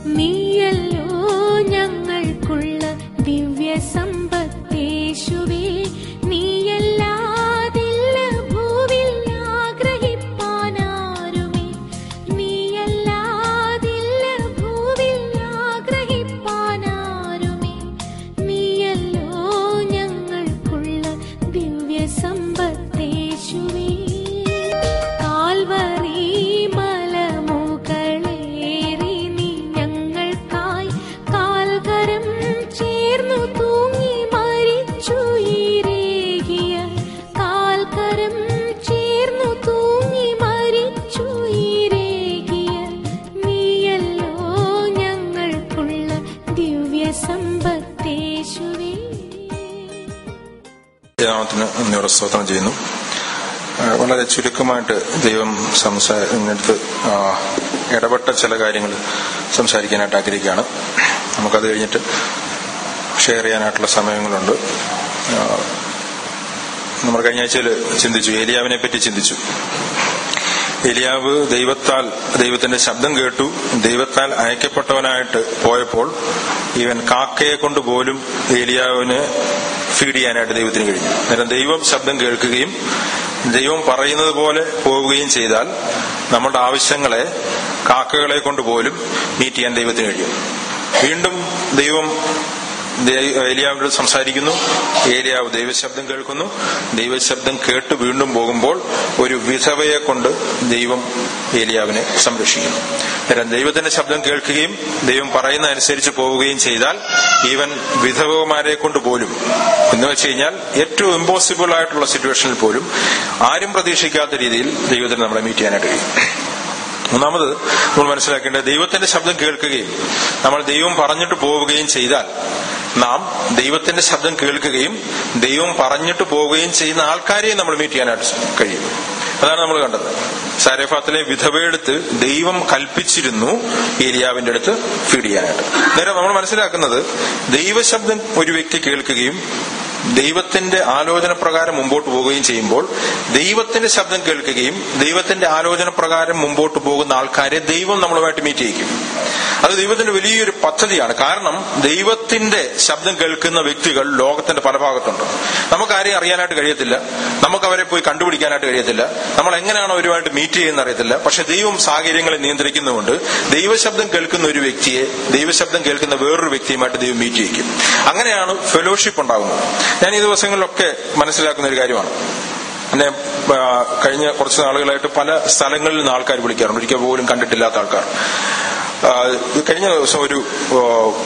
നീയല്ലോ ഞങ്ങൾക്കുള്ള ദിവ്യ സമ്പത്തേശുവേ നീയല്ലാതില്ല ഭൂവിൽ ആഗ്രഹിപ്പാനാരുമേ നീയല്ലാതില്ല ഭൂവിൽ ആഗ്രഹിപ്പാനാരുമേ നീയല്ലോ ഞങ്ങൾക്കുള്ള ദിവ്യ സമ്പത്തേശുവേ കാൽവറി മലമുകളേറി നീ ഞങ്ങൾക്കായി കാൽകരം ചേർന്നു തൂങ്ങി മരിച്ചുയിരേകിയ കാൽകരം ചേർന്നു തൂങ്ങി മരിച്ചുയിരേകിയ നീയല്ലോ ഞങ്ങൾക്കുള്ള ദിവ്യ സമ്പത്തേശുവേ നാമത്തിന് നന്ദിയോടെ സ്തോത്രം ചെയ്യുന്നു ആ, വളരെ ചുരുക്കമായിട്ട് ദൈവം സംസാ ഇങ്ങടുത്ത് ആ, ഇടപെട്ട ചില കാര്യങ്ങൾ സംസാരിക്കാനായിട്ട് ആഗ്രഹിക്കുകയാണ് നമുക്കത് കഴിഞ്ഞിട്ട് ഷെയർ ചെയ്യാനായിട്ടുള്ള സമയങ്ങളുണ്ട് ആ, നമ്മൾ കഴിഞ്ഞ ആഴ്ചയിൽ ചിന്തിച്ചു ഏലിയാവിനെ പറ്റി ചിന്തിച്ചു ഏലിയാവ് ദൈവത്താൽ ദൈവത്തിന്റെ ശബ്ദം കേട്ടു ദൈവത്താൽ അയക്കപ്പെട്ടവനായിട്ട് പോയപ്പോൾ ഇവൻ കാക്കയെ കൊണ്ട് പോലും ഏലിയാവിന് ഫീഡ് ചെയ്യാനായിട്ട് ദൈവത്തിന് കഴിഞ്ഞു അന്നേരം ദൈവം ശബ്ദം കേൾക്കുകയും ദൈവം പറയുന്നത് പോലെ പോവുകയും ചെയ്താൽ നമ്മുടെ ആവശ്യങ്ങളെ കാക്കകളെ കൊണ്ട് പോലും മീറ്റ് ചെയ്യാൻ ദൈവത്തിന് കഴിയും വീണ്ടും ദൈവം ദേ- ഏലിയാവിനോട് സംസാരിക്കുന്നു ഏലിയാവ് ദൈവശബ്ദം കേൾക്കുന്നു ദൈവശബ്ദം കേട്ട് വീണ്ടും പോകുമ്പോൾ ഒരു വിധവയെ കൊണ്ട് ദൈവം ഏലിയാവിനെ സംരക്ഷിക്കുന്നു അന്നേരം ദൈവത്തിന്റെ ശബ്ദം കേൾക്കുകയും ദൈവം പറയുന്ന അനുസരിച്ച് പോവുകയും ചെയ്താൽ ഈവൻ വിധവമാരെ കൊണ്ട് പോലും എന്ന് വെച്ച് കഴിഞ്ഞാൽ ഏറ്റവും ഇമ്പോസിബിൾ ആയിട്ടുള്ള സിറ്റുവേഷനിൽ പോലും ആരും പ്രതീക്ഷിക്കാത്ത രീതിയിൽ ദൈവത്തിന് നമ്മളെ മീറ്റ് ചെയ്യാനായിട്ട് കഴിയും ഒന്നാമത് നമ്മൾ മനസ്സിലാക്കേണ്ടത് ദൈവത്തിന്റെ ശബ്ദം കേൾക്കുകയും നമ്മൾ ദൈവം പറഞ്ഞിട്ട് പോവുകയും ചെയ്താൽ നാം ദൈവത്തിന്റെ ശബ്ദം കേൾക്കുകയും ദൈവം പറഞ്ഞിട്ട് പോവുകയും ചെയ്യുന്ന ആൾക്കാരെ നമ്മൾ മീറ്റ് ചെയ്യാനായിട്ട് കഴിയും അതാണ് നമ്മൾ കണ്ടത് സാരഫാത്തിലെ വിധവയെടുത്ത് ദൈവം കൽപ്പിച്ചിരുന്നു ഏലിയാവിന്റെ അടുത്ത് ഫീഡ് ചെയ്യാനായിട്ട് നേരെ നമ്മൾ മനസ്സിലാക്കുന്നത് ദൈവശബ്ദം ഒരു വ്യക്തി കേൾക്കുകയും ദൈവത്തിന്റെ ആലോചന പ്രകാരം മുമ്പോട്ട് പോവുകയും ചെയ്യുമ്പോൾ ദൈവത്തിന്റെ ശബ്ദം കേൾക്കുകയും ദൈവത്തിന്റെ ആലോചന പ്രകാരം മുമ്പോട്ട് പോകുന്ന ആൾക്കാരെ ദൈവം നമ്മളുമായിട്ട് മീറ്റ് ചെയ്യിക്കും അത് ദൈവത്തിന്റെ വലിയൊരു പദ്ധതിയാണ് കാരണം ദൈവത്തിന്റെ ശബ്ദം കേൾക്കുന്ന വ്യക്തികൾ ലോകത്തിന്റെ പല ഭാഗത്തുണ്ട് നമുക്ക് ആരെയും അറിയാനായിട്ട് കഴിയത്തില്ല നമുക്ക് അവരെ പോയി കണ്ടുപിടിക്കാനായിട്ട് കഴിയത്തില്ല നമ്മൾ എങ്ങനെയാണ് അവരുമായിട്ട് മീറ്റ് ചെയ്യുന്ന അറിയത്തില്ല പക്ഷെ ദൈവം സാഹചര്യങ്ങളെ നിയന്ത്രിക്കുന്നതുകൊണ്ട് ദൈവശബ്ദം കേൾക്കുന്ന ഒരു വ്യക്തിയെ ദൈവശബ്ദം കേൾക്കുന്ന വേറൊരു വ്യക്തിയുമായിട്ട് ദൈവം മീറ്റ് ചെയ്യിക്കും അങ്ങനെയാണ് ഫെലോഷിപ്പ് ഉണ്ടാകുന്നത് ഞാൻ ഈ ദിവസങ്ങളിലൊക്കെ മനസ്സിലാക്കുന്ന ഒരു കാര്യമാണ് എന്നെ ആ, കഴിഞ്ഞ കുറച്ച് നാളുകളായിട്ട് പല സ്ഥലങ്ങളിൽ നിന്ന് ആൾക്കാർ വിളിക്കാറുണ്ട് ഒരിക്കൽ പോലും കണ്ടിട്ടില്ലാത്ത ആൾക്കാർ ആ, ഇത് കഴിഞ്ഞ ദിവസം ഒരു ആ,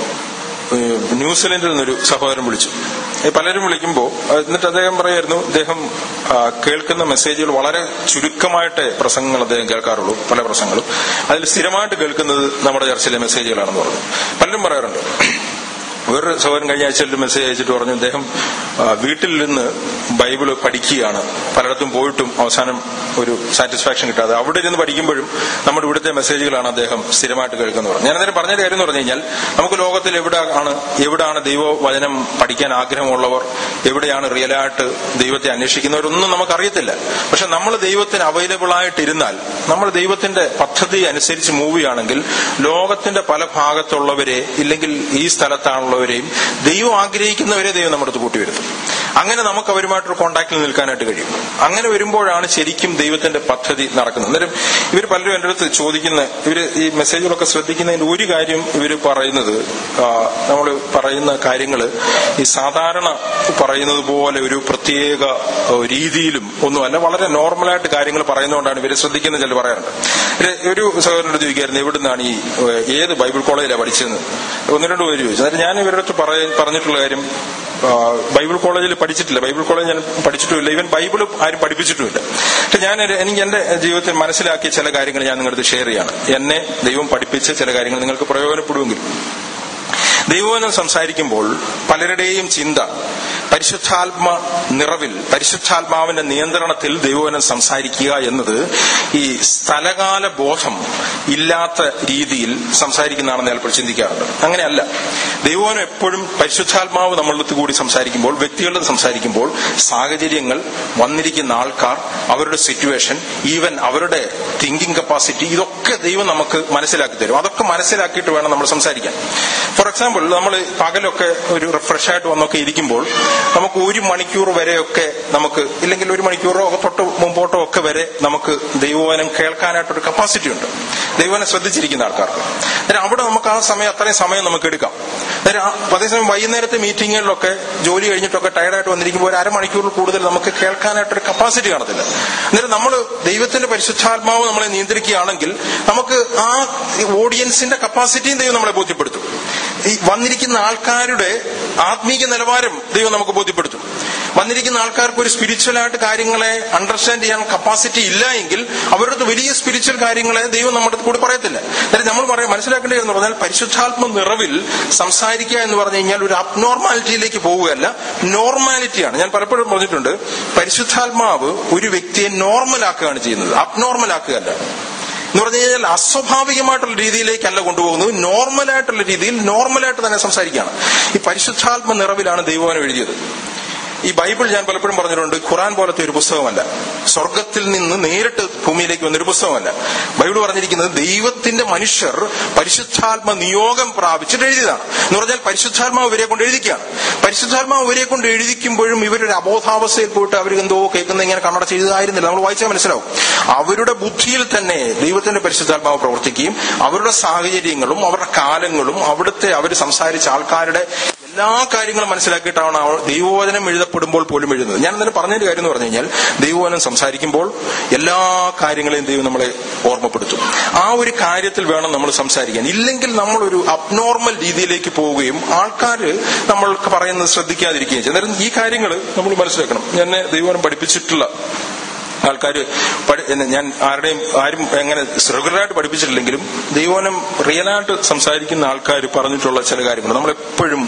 ഏഹ് ന്യൂസിലൻഡിൽ നിന്നൊരു സഹോദരൻ വിളിച്ചു ഈ പലരും വിളിക്കുമ്പോൾ എന്നിട്ട് അദ്ദേഹം പറയായിരുന്നു അദ്ദേഹം ആ, കേൾക്കുന്ന മെസ്സേജുകൾ വളരെ ചുരുക്കമായിട്ട് പ്രസംഗങ്ങൾ അദ്ദേഹം കേൾക്കാറുള്ളൂ പല പ്രസംഗങ്ങളും അതിൽ സ്ഥിരമായിട്ട് കേൾക്കുന്നത് നമ്മുടെ ചർച്ചിലെ മെസ്സേജുകളാണെന്ന് പറഞ്ഞു പലരും പറയാറുണ്ട് വേറൊരു സഹോദരൻ കഴിഞ്ഞ ആഴ്ച ഒരു മെസ്സേജ് അയച്ചിട്ട് പറഞ്ഞു അദ്ദേഹം ആ, വീട്ടിൽ നിന്ന് ബൈബിള് പഠിക്കുകയാണ് പലയിടത്തും പോയിട്ടും അവസാനം ഒരു സാറ്റിസ്ഫാക്ഷൻ കിട്ടാതെ അവിടെ ഇരുന്ന് പഠിക്കുമ്പോഴും നമ്മുടെ ഇവിടുത്തെ മെസ്സേജുകളാണ് അദ്ദേഹം സ്ഥിരമായിട്ട് കേൾക്കുന്നത് പറഞ്ഞു ഞാൻ അന്നേരം പറഞ്ഞ കാര്യം എന്ന് പറഞ്ഞു കഴിഞ്ഞാൽ നമുക്ക് ലോകത്തിൽ എവിടെയാണ് എവിടെയാണ് ദൈവവചനം പഠിക്കാൻ ആഗ്രഹമുള്ളവർ എവിടെയാണ് റിയലായിട്ട് ദൈവത്തെ അന്വേഷിക്കുന്നവരൊന്നും നമുക്കറിയത്തില്ല പക്ഷെ നമ്മൾ ദൈവത്തിന് അവൈലബിൾ ആയിട്ടിരുന്നാൽ നമ്മൾ ദൈവത്തിന്റെ പദ്ധതി അനുസരിച്ച് മൂവ് ചെയ്യുകയാണെങ്കിൽ ലോകത്തിന്റെ പല ഭാഗത്തുള്ളവരെ ഇല്ലെങ്കിൽ ഈ സ്ഥലത്താണുള്ളവരെയും ദൈവം ആഗ്രഹിക്കുന്നവരെ ദൈവം നമ്മുടെ അടുത്ത് കൂട്ടിവരുത്തും അങ്ങനെ നമുക്ക് അവരുമായിട്ടൊരു കോണ്ടാക്റ്റിൽ നിൽക്കാനായിട്ട് കഴിയും അങ്ങനെ വരുമ്പോഴാണ് ശരിക്കും ദൈവത്തിന്റെ പദ്ധതി നടക്കുന്നത് അന്നേരം ഇവർ പലരും എൻ്റെ അടുത്ത് ചോദിക്കുന്ന ഇവര് ഈ മെസ്സേജുകളൊക്കെ ശ്രദ്ധിക്കുന്നതിന്റെ ഒരു കാര്യം ഇവർ പറയുന്നത് നമ്മൾ പറയുന്ന കാര്യങ്ങൾ ഈ സാധാരണ പറയുന്നത് പോലെ ഒരു പ്രത്യേക ആ, രീതിയിലും ഒന്നുമല്ല വളരെ നോർമലായിട്ട് കാര്യങ്ങൾ പറയുന്നതുകൊണ്ടാണ് ഇവര് ശ്രദ്ധിക്കുന്ന ചില പറയാറുണ്ട് ഒരു- ഒരു സഹോദരനോട് ചോദിക്കായിരുന്നു എവിടുന്നാണ് ഈ ഏഹ്, ഏത് ബൈബിൾ കോളേജിലാണ് പഠിച്ചതെന്ന് ഒന്ന് രണ്ട് പേര് ചോദിച്ചു അതായത് ഞാൻ ഇവരുടെ അടുത്ത് പറയ- പറഞ്ഞിട്ടുള്ള കാര്യം ആ, ബൈബിൾ കോളേജിൽ പഠിച്ചിട്ടില്ല ബൈബിൾ കോളേജ് ഞാൻ പഠിച്ചിട്ടുമില്ല ഈവൻ ബൈബിൾ ആരും പഠിപ്പിച്ചിട്ടുമില്ല പക്ഷെ ഞാൻ ഒരു- എനിക്ക് എന്റെ ജീവിതത്തിൽ മനസ്സിലാക്കിയ ചില കാര്യങ്ങൾ ഞാൻ നിങ്ങളുടെ ഷെയർ ചെയ്യാണ് എന്നെ ദൈവം പഠിപ്പിച്ച ചില കാര്യങ്ങൾ നിങ്ങൾക്ക് പ്രയോജനപ്പെടുമെങ്കിൽ ദൈവവചനം സംസാരിക്കുമ്പോൾ പലരുടെയും ചിന്ത പരിശുദ്ധാത്മ നിറവിൽ പരിശുദ്ധാത്മാവിന്റെ നിയന്ത്രണത്തിൽ ദൈവവനം സംസാരിക്കുക എന്നത് ഈ സ്ഥലകാല ബോധം ഇല്ലാത്ത രീതിയിൽ സംസാരിക്കുന്നതാണെന്ന് ചിലപ്പോൾ ചിന്തിക്കാറുണ്ട് അങ്ങനെയല്ല ദൈവവനം എപ്പോഴും പരിശുദ്ധാത്മാവ് നമ്മളുടെ കൂടി സംസാരിക്കുമ്പോൾ വ്യക്തികളുടെ സംസാരിക്കുമ്പോൾ സാഹചര്യങ്ങൾ വന്നിരിക്കുന്ന ആൾക്കാർ അവരുടെ സിറ്റുവേഷൻ ഈവൻ അവരുടെ തിങ്കിങ് കപ്പാസിറ്റി ഇതൊക്കെ ദൈവം നമുക്ക് മനസ്സിലാക്കി തരും അതൊക്കെ മനസ്സിലാക്കിയിട്ട് വേണം നമ്മൾ സംസാരിക്കാൻ ഫോർ എക്സാമ്പിൾ നമ്മൾ പകലൊക്കെ ഒരു റിഫ്രഷ് ആയിട്ട് വന്നൊക്കെ ഇരിക്കുമ്പോൾ നമുക്ക് ഒരു മണിക്കൂർ വരെയൊക്കെ നമുക്ക് ഇല്ലെങ്കിൽ ഒരു മണിക്കൂറോ ഒക്കെ തൊട്ട് മുമ്പോട്ടോ ഒക്കെ വരെ നമുക്ക് ദൈവവനം കേൾക്കാനായിട്ടൊരു കപ്പാസിറ്റി ഉണ്ട് ദൈവവനം ശ്രദ്ധിച്ചിരിക്കുന്ന ആൾക്കാർക്ക് അന്നേരം അവിടെ നമുക്ക് ആ സമയം അത്രയും സമയം നമുക്ക് എടുക്കാം അന്നേരം ആ- അതേസമയം വൈകുന്നേരത്തെ മീറ്റിങ്ങുകളിലൊക്കെ ജോലി കഴിഞ്ഞിട്ടൊക്കെ ടയർഡായിട്ട് വന്നിരിക്കുമ്പോൾ ഒരു അരമണിക്കൂറിൽ കൂടുതൽ നമുക്ക് കേൾക്കാനായിട്ടൊരു കപ്പാസിറ്റി കാണത്തില്ല അന്നേരം നമ്മൾ ദൈവത്തിന്റെ പരിശുദ്ധാത്മാവ് നമ്മളെ നിയന്ത്രിക്കുകയാണെങ്കിൽ നമുക്ക് ആ ഓഡിയൻസിന്റെ കപ്പാസിറ്റിയും ദൈവം നമ്മളെ ബോധ്യപ്പെടുത്തും ഈ വന്നിരിക്കുന്ന ആൾക്കാരുടെ ആത്മീക നിലവാരം ദൈവം നമുക്ക് ബോധ്യപ്പെടുത്തും വന്നിരിക്കുന്ന ആൾക്കാർക്ക് ഒരു സ്പിരിച്വൽ ആയിട്ട് കാര്യങ്ങളെ അണ്ടർസ്റ്റാൻഡ് ചെയ്യാൻ കപ്പാസിറ്റി ഇല്ല എങ്കിൽ അവരുടെ അടുത്ത് വലിയ സ്പിരിച്വൽ കാര്യങ്ങളെ ദൈവം നമ്മുടെ അടുത്ത് കൂടി പറയത്തില്ല അതായത് നമ്മൾ പറയാം മനസ്സിലാക്കേണ്ടത് എന്ന് പറഞ്ഞാൽ പരിശുദ്ധാത്മ നിറവിൽ സംസാരിക്കുക എന്ന് പറഞ്ഞു കഴിഞ്ഞാൽ ഒരു അബ്നോർമാലിറ്റിയിലേക്ക് പോവുകയല്ല നോർമാലിറ്റിയാണ് ഞാൻ പലപ്പോഴും പറഞ്ഞിട്ടുണ്ട് പരിശുദ്ധാത്മാവ് ഒരു വ്യക്തിയെ നോർമൽ ആക്കുകയാണ് ചെയ്യുന്നത് അബ്നോർമൽ ആക്കുകയല്ല എന്ന് പറഞ്ഞു കഴിഞ്ഞാൽ അസ്വാഭാവികമായിട്ടുള്ള രീതിയിലേക്കല്ല കൊണ്ടുപോകുന്നത് നോർമലായിട്ടുള്ള രീതിയിൽ നോർമലായിട്ട് തന്നെ സംസാരിക്കുകയാണ് ഈ പരിശുദ്ധാത്മ നിറവിലാണ് ദൈവവനം എഴുതിയത് ഈ ബൈബിൾ ഞാൻ പലപ്പോഴും പറഞ്ഞിട്ടുണ്ട് ഖുറാൻ പോലത്തെ ഒരു പുസ്തകമല്ല സ്വർഗത്തിൽ നിന്ന് നേരിട്ട് ഭൂമിയിലേക്ക് വന്നൊരു പുസ്തകമല്ല ബൈബിൾ പറഞ്ഞിരിക്കുന്നത് ദൈവത്തിന്റെ മനുഷ്യർ പരിശുദ്ധാത്മ നിയോഗം പ്രാപിച്ചിട്ട് എഴുതിയതാണ് എന്ന് പറഞ്ഞാൽ പരിശുദ്ധാത്മാവ് ഇവരെ കൊണ്ട് എഴുതിക്കുകയാണ് പരിശുദ്ധാത്മാവ് ഇവരെ കൊണ്ട് എഴുതിക്കുമ്പോഴും ഇവരൊരു അബോധാവസ്ഥയിൽ പോയിട്ട് അവർ എന്തോ കേൾക്കുന്ന ഇങ്ങനെ കണ്ണട ചെയ്തതായിരുന്നില്ല നമ്മൾ വായിച്ചാൽ മനസ്സിലാവും അവരുടെ ബുദ്ധിയിൽ തന്നെ ദൈവത്തിന്റെ പരിശുദ്ധാത്മാവ് പ്രവർത്തിക്കുകയും അവരുടെ സാഹചര്യങ്ങളും അവരുടെ കാലങ്ങളും അവിടുത്തെ അവർ സംസാരിച്ച ആൾക്കാരുടെ എല്ലാ കാര്യങ്ങളും മനസ്സിലാക്കിയിട്ടാണ് അവൾ ദൈവവചനം എഴുതപ്പെടുമ്പോൾ പോലും എഴുതുന്നത് ഞാൻ ഇന്നലെ പറഞ്ഞൊരു കാര്യം എന്ന് പറഞ്ഞു കഴിഞ്ഞാൽ ദൈവവചനം സംസാരിക്കുമ്പോൾ എല്ലാ കാര്യങ്ങളെയും ദൈവം നമ്മളെ ഓർമ്മപ്പെടുത്തും ആ ഒരു കാര്യത്തിൽ വേണം നമ്മൾ സംസാരിക്കാൻ ഇല്ലെങ്കിൽ നമ്മൾ ഒരു അബ്നോർമൽ രീതിയിലേക്ക് പോവുകയും ആൾക്കാർ നമ്മൾക്ക് പറയുന്നത് ശ്രദ്ധിക്കാതിരിക്കുകയും ചെയ്യും അന്നേരം ഈ കാര്യങ്ങൾ നമ്മൾ മനസ്സിലാക്കണം ഞാൻ ദൈവവനം പഠിപ്പിച്ചിട്ടുള്ള ആൾക്കാർ ഞാൻ ആരുടെയും ആരും എങ്ങനെ റെഗുലറായിട്ട് പഠിപ്പിച്ചിട്ടില്ലെങ്കിലും ദൈവനം റിയലായിട്ട് സംസാരിക്കുന്ന ആൾക്കാർ പറഞ്ഞിട്ടുള്ള ചില കാര്യങ്ങൾ നമ്മളെപ്പോഴും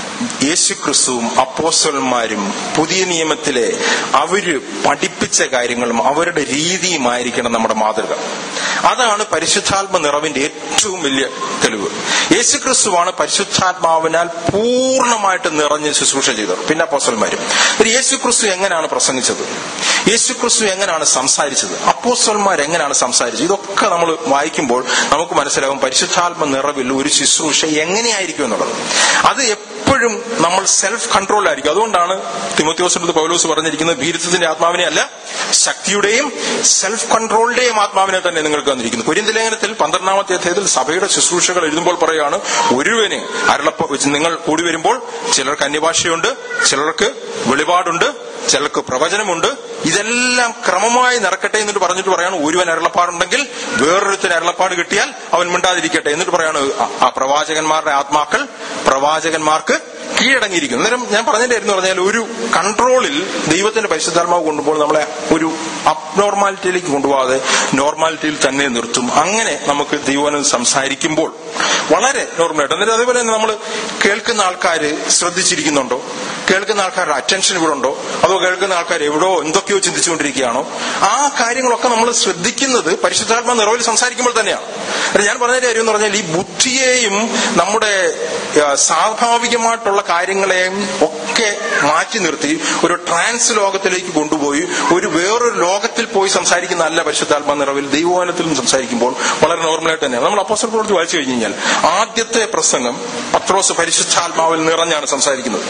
യേശു ക്രിസ്തുവും അപ്പോസ്റ്റലന്മാരും പുതിയ നിയമത്തിലെ അവര് പഠിപ്പിച്ച കാര്യങ്ങളും അവരുടെ രീതിയുമായിരിക്കണം നമ്മുടെ മാതൃക അതാണ് പരിശുദ്ധാത്മ നിറവിന്റെ ഏറ്റവും വലിയ തെളിവ് യേശു ക്രിസ്തുവാണ് പരിശുദ്ധാത്മാവിനാൽ പൂർണ്ണമായിട്ട് നിറഞ്ഞ് ശുശ്രൂഷ ചെയ്തത് പിന്നെ അപ്പോസ്റ്റലന്മാരും യേശു ക്രിസ്തു എങ്ങനെയാണ് പ്രസംഗിച്ചത് യേശു ക്രിസ്തു എങ്ങനെയാണ് സംസാരിച്ചത് അപ്പോസ്റ്റലന്മാർ എങ്ങനെയാണ് സംസാരിച്ചത് ഇതൊക്കെ നമ്മൾ വായിക്കുമ്പോൾ നമുക്ക് മനസ്സിലാകും പരിശുദ്ധാത്മ നിറവിൽ ഒരു ശുശ്രൂഷ എങ്ങനെയായിരിക്കും എന്നുള്ളത് അത് എപ്പോഴും നമ്മൾ സെൽഫ് കൺട്രോൾ ആയിരിക്കും അതുകൊണ്ടാണ് തിമോത്യോസിന്റെ പൗലോസ് പറഞ്ഞിരിക്കുന്നത് ഭീരുത്വത്തിന്റെ ആത്മാവിനെ അല്ല ശക്തിയുടെയും സെൽഫ് കൺട്രോളിന്റെയും ആത്മാവിനെ തന്നെ നിങ്ങൾക്ക് വന്നിരിക്കുന്നു കുര്യന്ത ലേഖനത്തിൽ പന്ത്രണ്ടാമത്തെ അധ്യായത്തിൽ സഭയുടെ ശുശ്രൂഷകൾ എഴുതുമ്പോൾ പറയുകയാണ് ഒരുവന് അരുളപ്പ നിങ്ങൾ കൂടി വരുമ്പോൾ ചിലർക്ക് അന്യഭാഷയുണ്ട് ചിലർക്ക് വെളിപാടുണ്ട് ചിലർക്ക് പ്രവചനമുണ്ട് ഇതെല്ലാം ക്രമമായി നടക്കട്ടെ എന്നിട്ട് പറഞ്ഞിട്ട് പറയാണ് ഒരുവൻ അരുളപ്പാടുണ്ടെങ്കിൽ വേറൊരുത്തിന് അരുളപ്പാട് കിട്ടിയാൽ അവൻ മിണ്ടാതിരിക്കട്ടെ എന്നിട്ട് പറയാണ് ആ- ആ പ്രവാചകന്മാരുടെ ആത്മാക്കൾ പ്രവാചകന്മാർക്ക് കീഴടങ്ങിയിരിക്കുന്നു അന്നേരം ഞാൻ പറഞ്ഞിട്ടായിരുന്നു പറഞ്ഞാൽ ഒരു കൺട്രോളിൽ ദൈവത്തിന്റെ പരിശുദ്ധാത്മാവ് കൊണ്ടുപോകുമ്പോൾ നമ്മളെ ഒരു അബ്നോർമാലിറ്റിയിലേക്ക് കൊണ്ടുപോകാതെ നോർമാലിറ്റിയിൽ തന്നെ നിർത്തും അങ്ങനെ നമുക്ക് ദൈവനം സംസാരിക്കുമ്പോൾ വളരെ നോർമലായിട്ട് അന്നേരം അതേപോലെ തന്നെ നമ്മൾ കേൾക്കുന്ന ആൾക്കാർ ശ്രദ്ധിച്ചിരിക്കുന്നുണ്ടോ കേൾക്കുന്ന ആൾക്കാരുടെ അറ്റൻഷൻ ഇവിടെ ഉണ്ടോ അതോ കേൾക്കുന്ന ആൾക്കാർ എവിടോ എന്തൊക്കെയോ ചിന്തിച്ചുകൊണ്ടിരിക്കുകയാണോ ആ കാര്യങ്ങളൊക്കെ നമ്മൾ ശ്രദ്ധിക്കുന്നത് പരിശുദ്ധാത്മ നിറവിൽ സംസാരിക്കുമ്പോൾ തന്നെയാണ് അല്ല, ഞാൻ പറഞ്ഞ കാര്യം എന്ന് പറഞ്ഞാൽ ഈ ബുദ്ധിയെയും നമ്മുടെ ആ, സ്വാഭാവികമായിട്ടുള്ള കാര്യങ്ങളെയും ഒക്കെ മാറ്റി നിർത്തി ഒരു ട്രാൻസ് ലോകത്തിലേക്ക് കൊണ്ടുപോയി ഒരു വേറൊരു ലോകത്തിൽ പോയി സംസാരിക്കുന്ന അല്ല പരിശുദ്ധാത്മ നിറവിൽ ദൈവവാനത്തിലും സംസാരിക്കുമ്പോൾ വളരെ നോർമലായിട്ട് തന്നെയാണ് നമ്മൾ അപ്പോസ്റ്റൽ പ്രവൃത്തി വായിച്ചു കഴിഞ്ഞു കഴിഞ്ഞാൽ ആദ്യത്തെ പ്രസംഗം പത്രോസ് പരിശുദ്ധാത്മാവിൽ നിറഞ്ഞാണ് സംസാരിക്കുന്നത്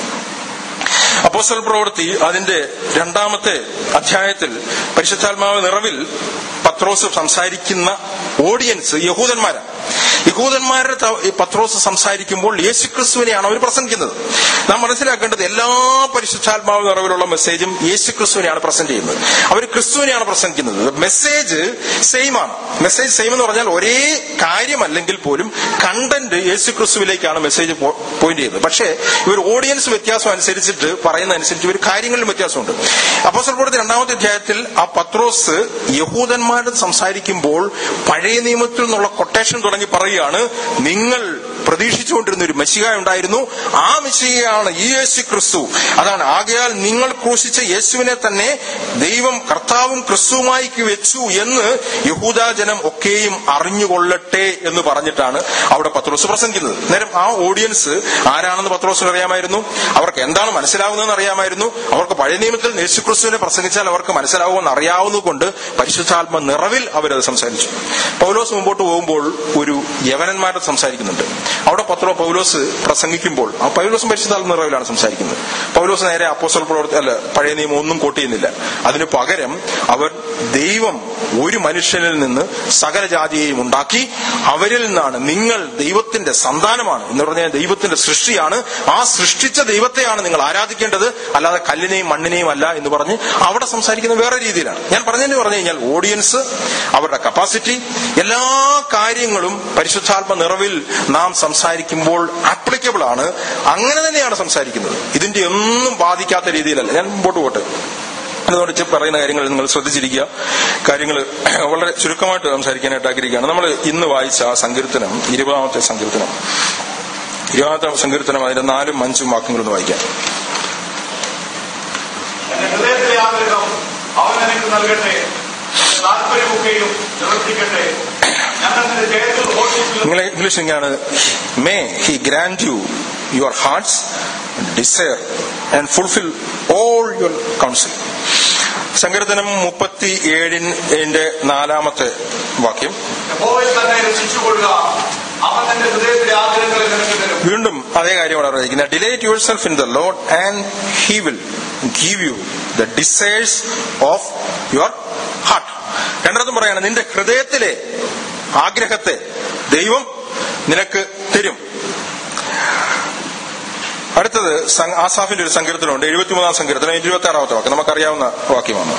അപ്പോസ്റ്റൽ പ്രവൃത്തി അതിന്റെ രണ്ടാമത്തെ അധ്യായത്തിൽ പരിശുദ്ധാത്മാവ് നിറവിൽ പത്രോസ് സംസാരിക്കുന്ന ഓഡിയൻസ് യഹൂദന്മാരാണ് യഹൂദന്മാരുടെ ത- ഈ പത്രോസ് സംസാരിക്കുമ്പോൾ യേശുക്രിസ്തുവിനെയാണ് അവർ പ്രസംഗിക്കുന്നത് നാം മനസ്സിലാക്കേണ്ടത് എല്ലാ പരിശുദ്ധാത്മാവ് നിറവിലുള്ള മെസ്സേജും യേശുക്രിസ്തുവിനെയാണ് പ്രസന്റ് ചെയ്യുന്നത് അവർ ക്രിസ്തുവിനെയാണ് പ്രസംഗിക്കുന്നത് മെസ്സേജ് സെയിം ആണ് മെസ്സേജ് സെയിം എന്ന് പറഞ്ഞാൽ ഒരേ കാര്യമല്ലെങ്കിൽ പോലും കണ്ടന്റ് യേശുക്രിസ്തുവിലേക്കാണ് മെസ്സേജ് പോയിന്റ് ചെയ്യുന്നത് പക്ഷേ ഇവർ ഓഡിയൻസ് വ്യത്യാസം അനുസരിച്ചിട്ട് പറയുന്ന അനുസരിച്ച് ഇവർ കാര്യങ്ങളിലും വ്യത്യാസമുണ്ട് അപ്പോസ്റ്റൽ പ്രവൃത്തി രണ്ടാമത്തെ അധ്യായത്തിൽ ആ പത്രോസ് യഹൂദന്മാരോട് സംസാരിക്കുമ്പോൾ പഴയ നിയമത്തിൽ നിന്നുള്ള കൊട്ടേഷൻ തുടങ്ങി പറയുകയാണ് നിങ്ങൾ പ്രതീക്ഷിച്ചുകൊണ്ടിരുന്ന ഒരു മെസ്സിക ഉണ്ടായിരുന്നു ആ മെസ്സികയാണ് ഈ യേശു ക്രിസ്തു അതാണ് ആകയാൽ നിങ്ങൾ ക്രൂശിച്ച യേശുവിനെ തന്നെ ദൈവം കർത്താവും ക്രിസ്തുവുമായി വെച്ചു എന്ന് യഹൂദാജനം ഒക്കെയും അറിഞ്ഞുകൊള്ളട്ടെ എന്ന് പറഞ്ഞിട്ടാണ് അവിടെ പത്രോസ് പ്രസംഗിക്കുന്നത് നേരം ആ ഓഡിയൻസ് ആരാണെന്ന് പത്രോസിന് അറിയാമായിരുന്നു അവർക്ക് എന്താണ് മനസ്സിലാവുന്നതെന്ന് അറിയാമായിരുന്നു അവർക്ക് പഴയ നിയമത്തിൽ യേശുക്രിസ്തുവിനെ പ്രസംഗിച്ചാൽ അവർക്ക് മനസ്സിലാവുമെന്ന് അറിയാവുന്നതുകൊണ്ട് പരിശുദ്ധാത്മ നിറവിൽ അവരത് സംസാരിച്ചു പൗലോസ് മുമ്പോട്ട് പോകുമ്പോൾ ഒരു യവനന്മാരുടെ സംസാരിക്കുന്നുണ്ട് അവിടെ പത്രോ പൗലോസ് പ്രസംഗിക്കുമ്പോൾ ആ പൗലോസും പരിശുദ്ധാത്മ നിറവിലാണ് സംസാരിക്കുന്നത് പൗലോസ് നേരെ അപ്പോസ്റ്റൽ പ്രവർത്തി അല്ല പഴയ നിയമം ഒന്നും കോട്ട് ചെയ്യുന്നില്ല അതിനു പകരം അവർ ദൈവം ഒരു മനുഷ്യനിൽ നിന്ന് സകല ജാതിയെയും ഉണ്ടാക്കി അവരിൽ നിന്നാണ് നിങ്ങൾ ദൈവത്തിന്റെ സന്താനമാണ് എന്ന് പറഞ്ഞാൽ ദൈവത്തിന്റെ സൃഷ്ടിയാണ് ആ സൃഷ്ടിച്ച ദൈവത്തെയാണ് നിങ്ങൾ ആരാധിക്കേണ്ടത് അല്ലാതെ കല്ലിനെയും മണ്ണിനെയും അല്ല എന്ന് പറഞ്ഞ് അവിടെ സംസാരിക്കുന്ന വേറെ രീതിയിലാണ് ഞാൻ പറഞ്ഞതെന്ന് പറഞ്ഞു കഴിഞ്ഞാൽ ഓഡിയൻസ് അവരുടെ കപ്പാസിറ്റി എല്ലാ കാര്യങ്ങളും പരിശുദ്ധാത്മ നിറവിൽ നാം സംസാരിക്കുമ്പോൾ ആപ്ലിക്കബിൾ ആണ് അങ്ങനെ തന്നെയാണ് സംസാരിക്കുന്നത് ഇതിന്റെ ഒന്നും ബാധിക്കാത്ത രീതിയിലല്ല ഞാൻ മുമ്പോട്ട് പോട്ടെ അതുകൊണ്ട് ചെ- പറയുന്ന കാര്യങ്ങൾ നിങ്ങൾ ശ്രദ്ധിച്ചിരിക്കുക കാര്യങ്ങൾ വളരെ ചുരുക്കമായിട്ട് സംസാരിക്കാനായിട്ട് ആഗ്രഹിക്കുകയാണ് നമ്മൾ ഇന്ന് വായിച്ച ആ സങ്കീർത്തനം ഇരുപതാമത്തെ സങ്കീർത്തനം ഇരുപതാമത്തെ സങ്കീർത്തനം അതിന്റെ നാലും അഞ്ചും വാക്യങ്ങളൊന്ന് വായിക്കാം എന്റെ ഹൃദയത്തിലെ ആഗ്രഹം അവൻ എനിക്ക് നൽകട്ടെ എന്റെ താല്പര്യമൊക്കെയും നിവർത്തിക്കട്ടെ ഞങ്ങൾ നിന്റെ ജയത്തിൽ ഘോഷിച്ചു നിങ്ങൾ ഇംഗ്ലീഷ് ഇങ്ങനെയാണ് may he grant you your heart's desire and fulfil all your counsel സങ്കീർത്തനം മുപ്പത്തി ഏഴിന്റെ നാലാമത്തെ വാക്യം യഹോവയിൽ തന്നെ രക്ഷിച്ചുകൊള്ളുക അവൻ നിന്റെ ഹൃദയത്തിലെ ആഗ്രഹങ്ങളെ നിനക്ക് തരും വീണ്ടും അതേ കാര്യമാണ് പറഞ്ഞിരിക്കുന്നത് delight your self in the Lord and he will give you the desires of your heart രണ്ടിടത്തും പറയാണ് നിന്റെ ഹൃദയത്തിലെ ആഗ്രഹത്തെ ദൈവം നിനക്ക് തരും അടുത്തത് സങ്- ആസാഫിന്റെ ഒരു സങ്കീർത്തനമുണ്ട് എഴുപത്തിമൂന്നാം സങ്കീർത്തനം ഇരുപത്തി ആറാമത്തെ വാക്ക് നമുക്കറിയാവുന്ന വാക്യമാണ്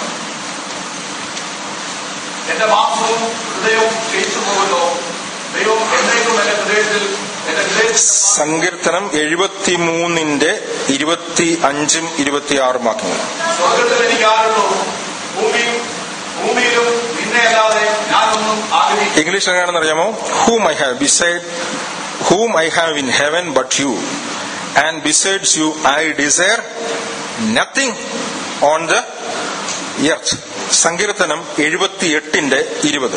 എന്റെ മാംസവും ഹൃദയവും ക്ഷയിച്ചു പോകുന്നു ദൈവം എന്നേക്കും എന്റെ ഹൃദയത്തിൽ എന്റെ ഹൃദയത്തിൽ സങ്കീർത്തനം എഴുപത്തിമൂന്നിന്റെ ഇരുപത്തി അഞ്ചും ഇരുപത്തിയാറും വാക്യങ്ങൾ സ്വർഗത്തിൽ എനിക്ക് ആരുള്ളൂ ഭൂമി ഭൂമിയിലും നിന്നെ അല്ലാതെ ഞാനൊന്നും ആഗ്രഹിക്കുന്നു ഇംഗ്ലീഷ് എങ്ങനെയാണെന്ന് അറിയാമോ whom I have beside whom I have in heaven but you and besides you I desire nothing on the earth സങ്കീർത്തനം എഴുപത്തിയെട്ടിന്റെ ഇരുപത്